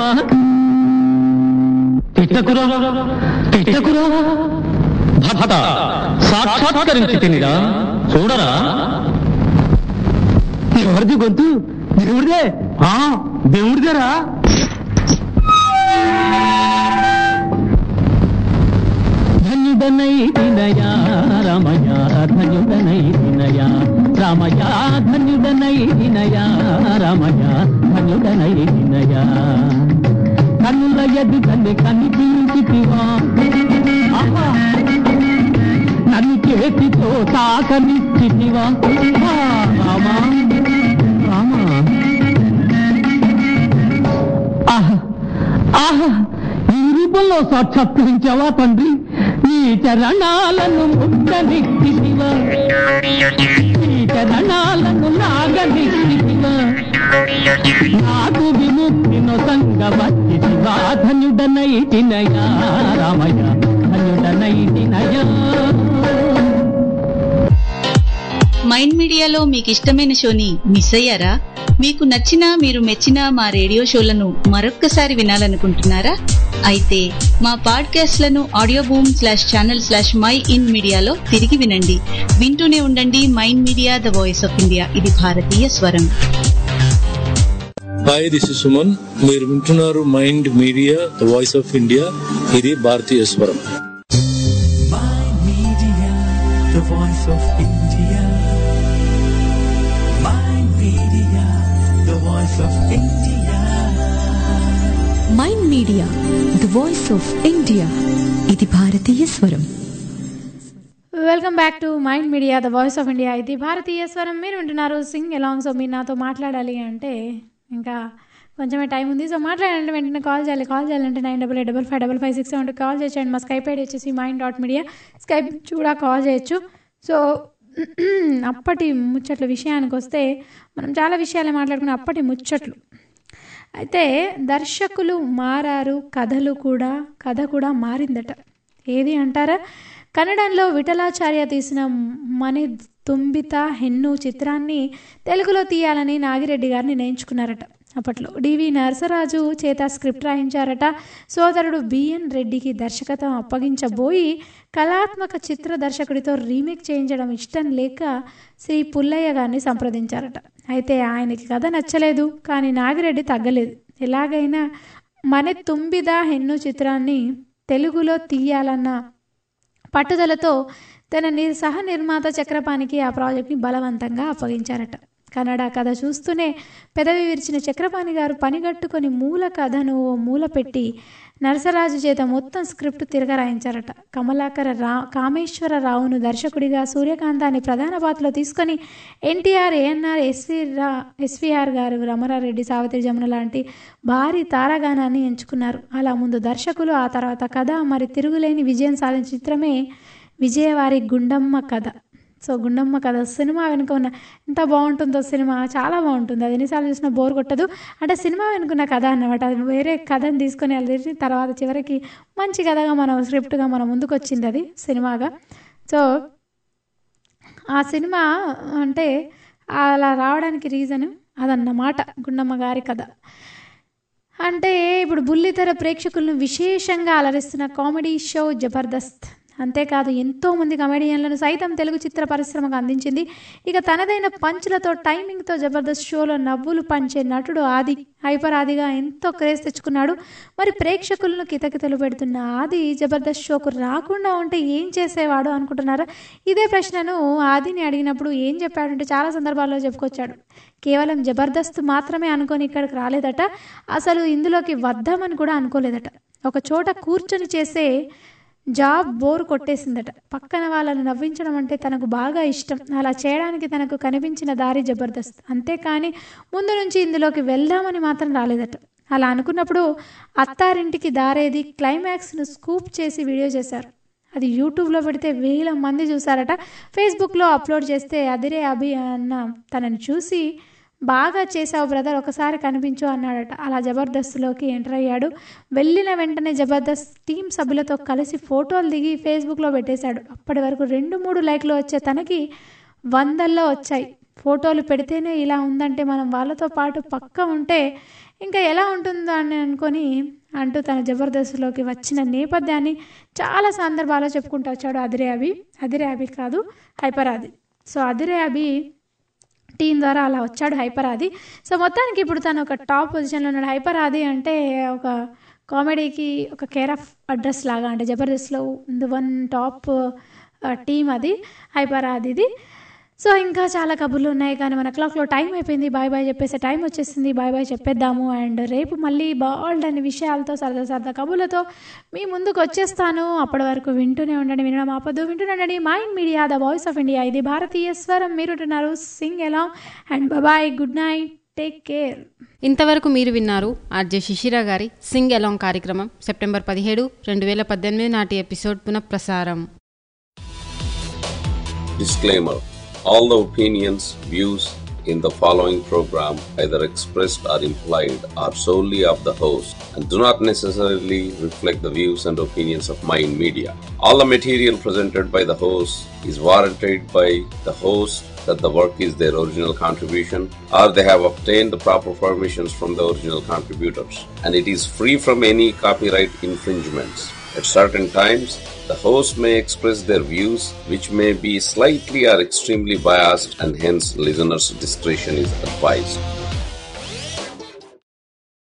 తిట్టకురా తిట్టకురా భక్త సాక్షాత్కరించి తినిరా చూడరా ఎవరిది గొంతు దేవుడిదే ఆ దేవుడిదేరా ధన్యుడనై తినయా రామయ్య ధన్యుడనై తినయా రామయ్య ధన్యుడనై తినయా రామయ్య ధన్యుడనై తినయా కన్నుల ఎదుటని కనిపించితివా ఆహా! నన్ను చేతితో తాకనిచ్చితివా ఆ, రామా రామా ఆహా ఆహా ఈ రూపంలో సాక్షాత్కరించావా తండ్రి నీ చరణాలను ముట్టనిచ్చితివా నీ చరణాలను నాగనిచ్చితివా నాకు విముక్తి నొసంగ వచ్చితివా ధన్యుడనై తినయా రామయ్య ధన్యుడనై తినయా మైండ్ మీడియాలో మీకు ఇష్టమైన షోని మిస్ అయ్యారా మీకు నచ్చిన మీరు మెచ్చిన మా రేడియో షోలను మరొక్కసారి వినాలనుకుంటున్నారా అయితే మా పాడ్కాస్ట్లను Audioboom slash channel slash Mind మీడియాలో తిరిగి వినండి వింటూనే ఉండండి Mind Media the voice of India ఇది భారతీయ స్వరం హాయ్ దిస్ ఇస్ సుమన్ మీరు వింటున్నారు Mind Media the voice of India ఇది భారతీయ స్వరం Media, the voice of India. Mind Media, the voice of India. Mind Media the voice of India ఇది భారతీయ స్వరం welcome back to Mind Media the voice of India ఇది భారతీయ స్వరం మీరు వింటున్నారు సింగ్ ఎలాంగ్ సో మీరు నాతో మాట్లాడాలి అంటే ఇంకా కొంచెమే టైం ఉంది సో మాట్లాడాలంటే వెంటనే కాల్ చేయాలి కాల్ చేయాలంటే nine double eight double five double five six seven call చేయండి మా స్కైప్ ఐడి వచ్చేసి మైండ్ డాట్ మీడియా స్కైప్ కూడా కాల్ చేయొచ్చు సో అప్పటి ముచ్చట్ల విషయానికి వస్తే మనం చాలా విషయాలే మాట్లాడుకున్నాం అప్పటి ముచ్చట్లు అయితే దర్శకులు మారారు కథలు కూడా కథ కూడా మారిందట ఏది అంటారా కన్నడంలో విఠలాచార్య తీసిన మణి తుంబిత హెన్ను చిత్రాన్ని తెలుగులో తీయాలని నాగిరెడ్డి గారు నిర్ణయించుకున్నారట అప్పట్లో డివి నరసరాజు చేత స్క్రిప్ట్ రాయించారట సోదరుడు బిఎన్ రెడ్డికి దర్శకత్వం అప్పగించబోయి కళాత్మక చిత్ర దర్శకుడితో రీమేక్ చేయించడం ఇష్టం లేక శ్రీ పుల్లయ్య గారిని సంప్రదించారట అయితే ఆయనకి కథ నచ్చలేదు కానీ నాగిరెడ్డి తగ్గలేదు ఎలాగైనా మన తుంబిద హెన్ను చిత్రాన్ని తెలుగులో తీయాలన్న పట్టుదలతో తన నిర్ సహ నిర్మాత చక్రపాణికి ఆ ప్రాజెక్ట్ని బలవంతంగా అప్పగించారట కన్నడ కథ చూస్తూనే పెదవి విరిచిన చక్రపాణి గారు పనిగట్టుకొని మూల కథను ఓ మూల పెట్టి నరసరాజు చేత మొత్తం స్క్రిప్ట్ తిరగరాయించారట కమలాకర రా కామేశ్వరరావును దర్శకుడిగా సూర్యకాంతాన్ని ప్రధాన పాత్రలో తీసుకొని ఎన్టీఆర్ ఏఎన్ఆర్ ఎస్వి రా ఎస్విఆర్ గారు రమణారెడ్డి సావిత్రి జమున లాంటి భారీ తారాగానాన్ని ఎంచుకున్నారు అలా ముందు దర్శకులు ఆ తర్వాత కథ మరి తిరుగులేని విజయం సాధించిన చిత్రమే విజయవారి గుండమ్మ కథ సో గుండమ్మ కథ సినిమా వెనుక ఉన్న ఎంత బాగుంటుందో సినిమా చాలా బాగుంటుంది అది ఎన్నిసార్లు చూసినా బోర్ కొట్టదు అంటే సినిమా వెనుకున్న కథ అన్నమాట అది వేరే కథను తీసుకొని వెళ్ళి తర్వాత చివరికి మంచి కథగా మన స్క్రిప్ట్గా మన ముందుకు వచ్చింది అది సినిమాగా సో ఆ సినిమా అంటే అలా రావడానికి రీజన్ అదన్నమాట గుండమ్మ గారి కథ అంటే ఇప్పుడు బుల్లితెర ప్రేక్షకులను విశేషంగా అలరిస్తున్న కామెడీ షో జబర్దస్త్ అంతేకాదు ఎంతోమంది కమెడియన్లను సైతం తెలుగు చిత్ర పరిశ్రమకు అందించింది ఇక తనదైన పంచులతో టైమింగ్తో జబర్దస్త్ షోలో నవ్వులు పంచే నటుడు ఆది హైపర్ ఆదిగా ఎంతో క్రేజ్ తెచ్చుకున్నాడు మరి ప్రేక్షకులను కితకితలు పెడుతున్న ఆది జబర్దస్త్ షోకు రాకుండా ఉంటే ఏం చేసేవాడు అనుకుంటున్నారా ఇదే ప్రశ్నను ఆదిని అడిగినప్పుడు ఏం చెప్పాడంటే చాలా సందర్భాల్లో చెప్పుకొచ్చాడు కేవలం జబర్దస్త్ మాత్రమే అనుకొని ఇక్కడికి రాలేదట అసలు ఇందులోకి వద్దామని కూడా అనుకోలేదట ఒక చోట కూర్చొని చేసే జాబ్ బోర్ కొట్టేసిందట పక్కన వాళ్ళను నవ్వించడం అంటే తనకు బాగా ఇష్టం అలా చేయడానికి తనకు కనిపించిన దారి జబర్దస్త్ అంతేకాని ముందు నుంచి ఇందులోకి వెళ్దామని మాత్రం రాలేదట అలా అనుకున్నప్పుడు అత్తారింటికి దారేది క్లైమాక్స్ను స్కూప్ చేసి వీడియో చేశారు అది యూట్యూబ్లో పెడితే వేల మంది చూసారట ఫేస్బుక్లో అప్లోడ్ చేస్తే అదిరే అభి అన్న తనని చూసి బాగా చేసావు బ్రదర్ ఒకసారి కనిపించు అన్నాడట అలా జబర్దస్త్లోకి ఎంటర్ అయ్యాడు వెళ్ళిన వెంటనే జబర్దస్త్ టీం సభ్యులతో కలిసి ఫోటోలు దిగి ఫేస్బుక్లో పెట్టేశాడు అప్పటి వరకు రెండు మూడు లైక్లు వచ్చే తనకి వందల్లో వచ్చాయి ఫోటోలు పెడితేనే ఇలా ఉందంటే మనం వాళ్ళతో పాటు పక్క ఉంటే ఇంకా ఎలా ఉంటుందో అని అనుకొని అంటూ తన జబర్దస్త్లోకి వచ్చిన నేపథ్యాన్ని చాలా సందర్భాల్లో చెప్పుకుంటూ వచ్చాడు అదిరే అభి అదిరే అభి కాదు హైపర్ ఆది సో అదిరే అభి టీం ద్వారా అలా వచ్చాడు హైపర్ ఆది సో మొత్తానికి ఇప్పుడు తను ఒక టాప్ పొజిషన్లో ఉన్నాడు హైపర్ ఆది అంటే ఒక కామెడీకి ఒక కేర్ ఆఫ్ అడ్రస్ లాగా అంటే జబర్దస్త్లో ది వన్ టాప్ టీం అది హైపర్ ఆదిది సో ఇంకా చాలా కబుర్లు ఉన్నాయి కానీ మన క్లాక్లో టైం అయిపోయింది బాయ్ బాయ్ చెప్పేసే టైం వచ్చేసింది బాయ్ బాయ్ చెప్పేద్దాము అండ్ రేపు మళ్ళీ బాల్డ్ అనే విషయాలతో సరదా సరదా కబుర్లతో మీ ముందుకు వచ్చేస్తాను అప్పటి వరకు వింటూనే ఉండండి వినడం ఆపదు వింటూనే ఉండండి Mind Media the voice of India ఇది భారతీయ స్వరం మీరు ఉంటున్నారు సింగ్ ఎలా and bye good night take care ఇంతవరకు మీరు విన్నారు ఆర్జే శిశిర గారి సింగ్ ఎలాంగ్ కార్యక్రమం సెప్టెంబర్ పదిహేడు రెండు వేల పద్దెనిమిది నాటి ఎపిసోడ్ పునఃప్రసారం Disclaimer All the opinions, views in the following program, either expressed or implied, are solely of the host and do not necessarily reflect the views and opinions of Mind Media. All the material presented by the host is warranted by the host that the work is their original contribution or they have obtained the proper permissions from the original contributors and it is free from any copyright infringements. At certain times, the host may express their views, which may be slightly or extremely biased, and hence listeners' discretion is advised.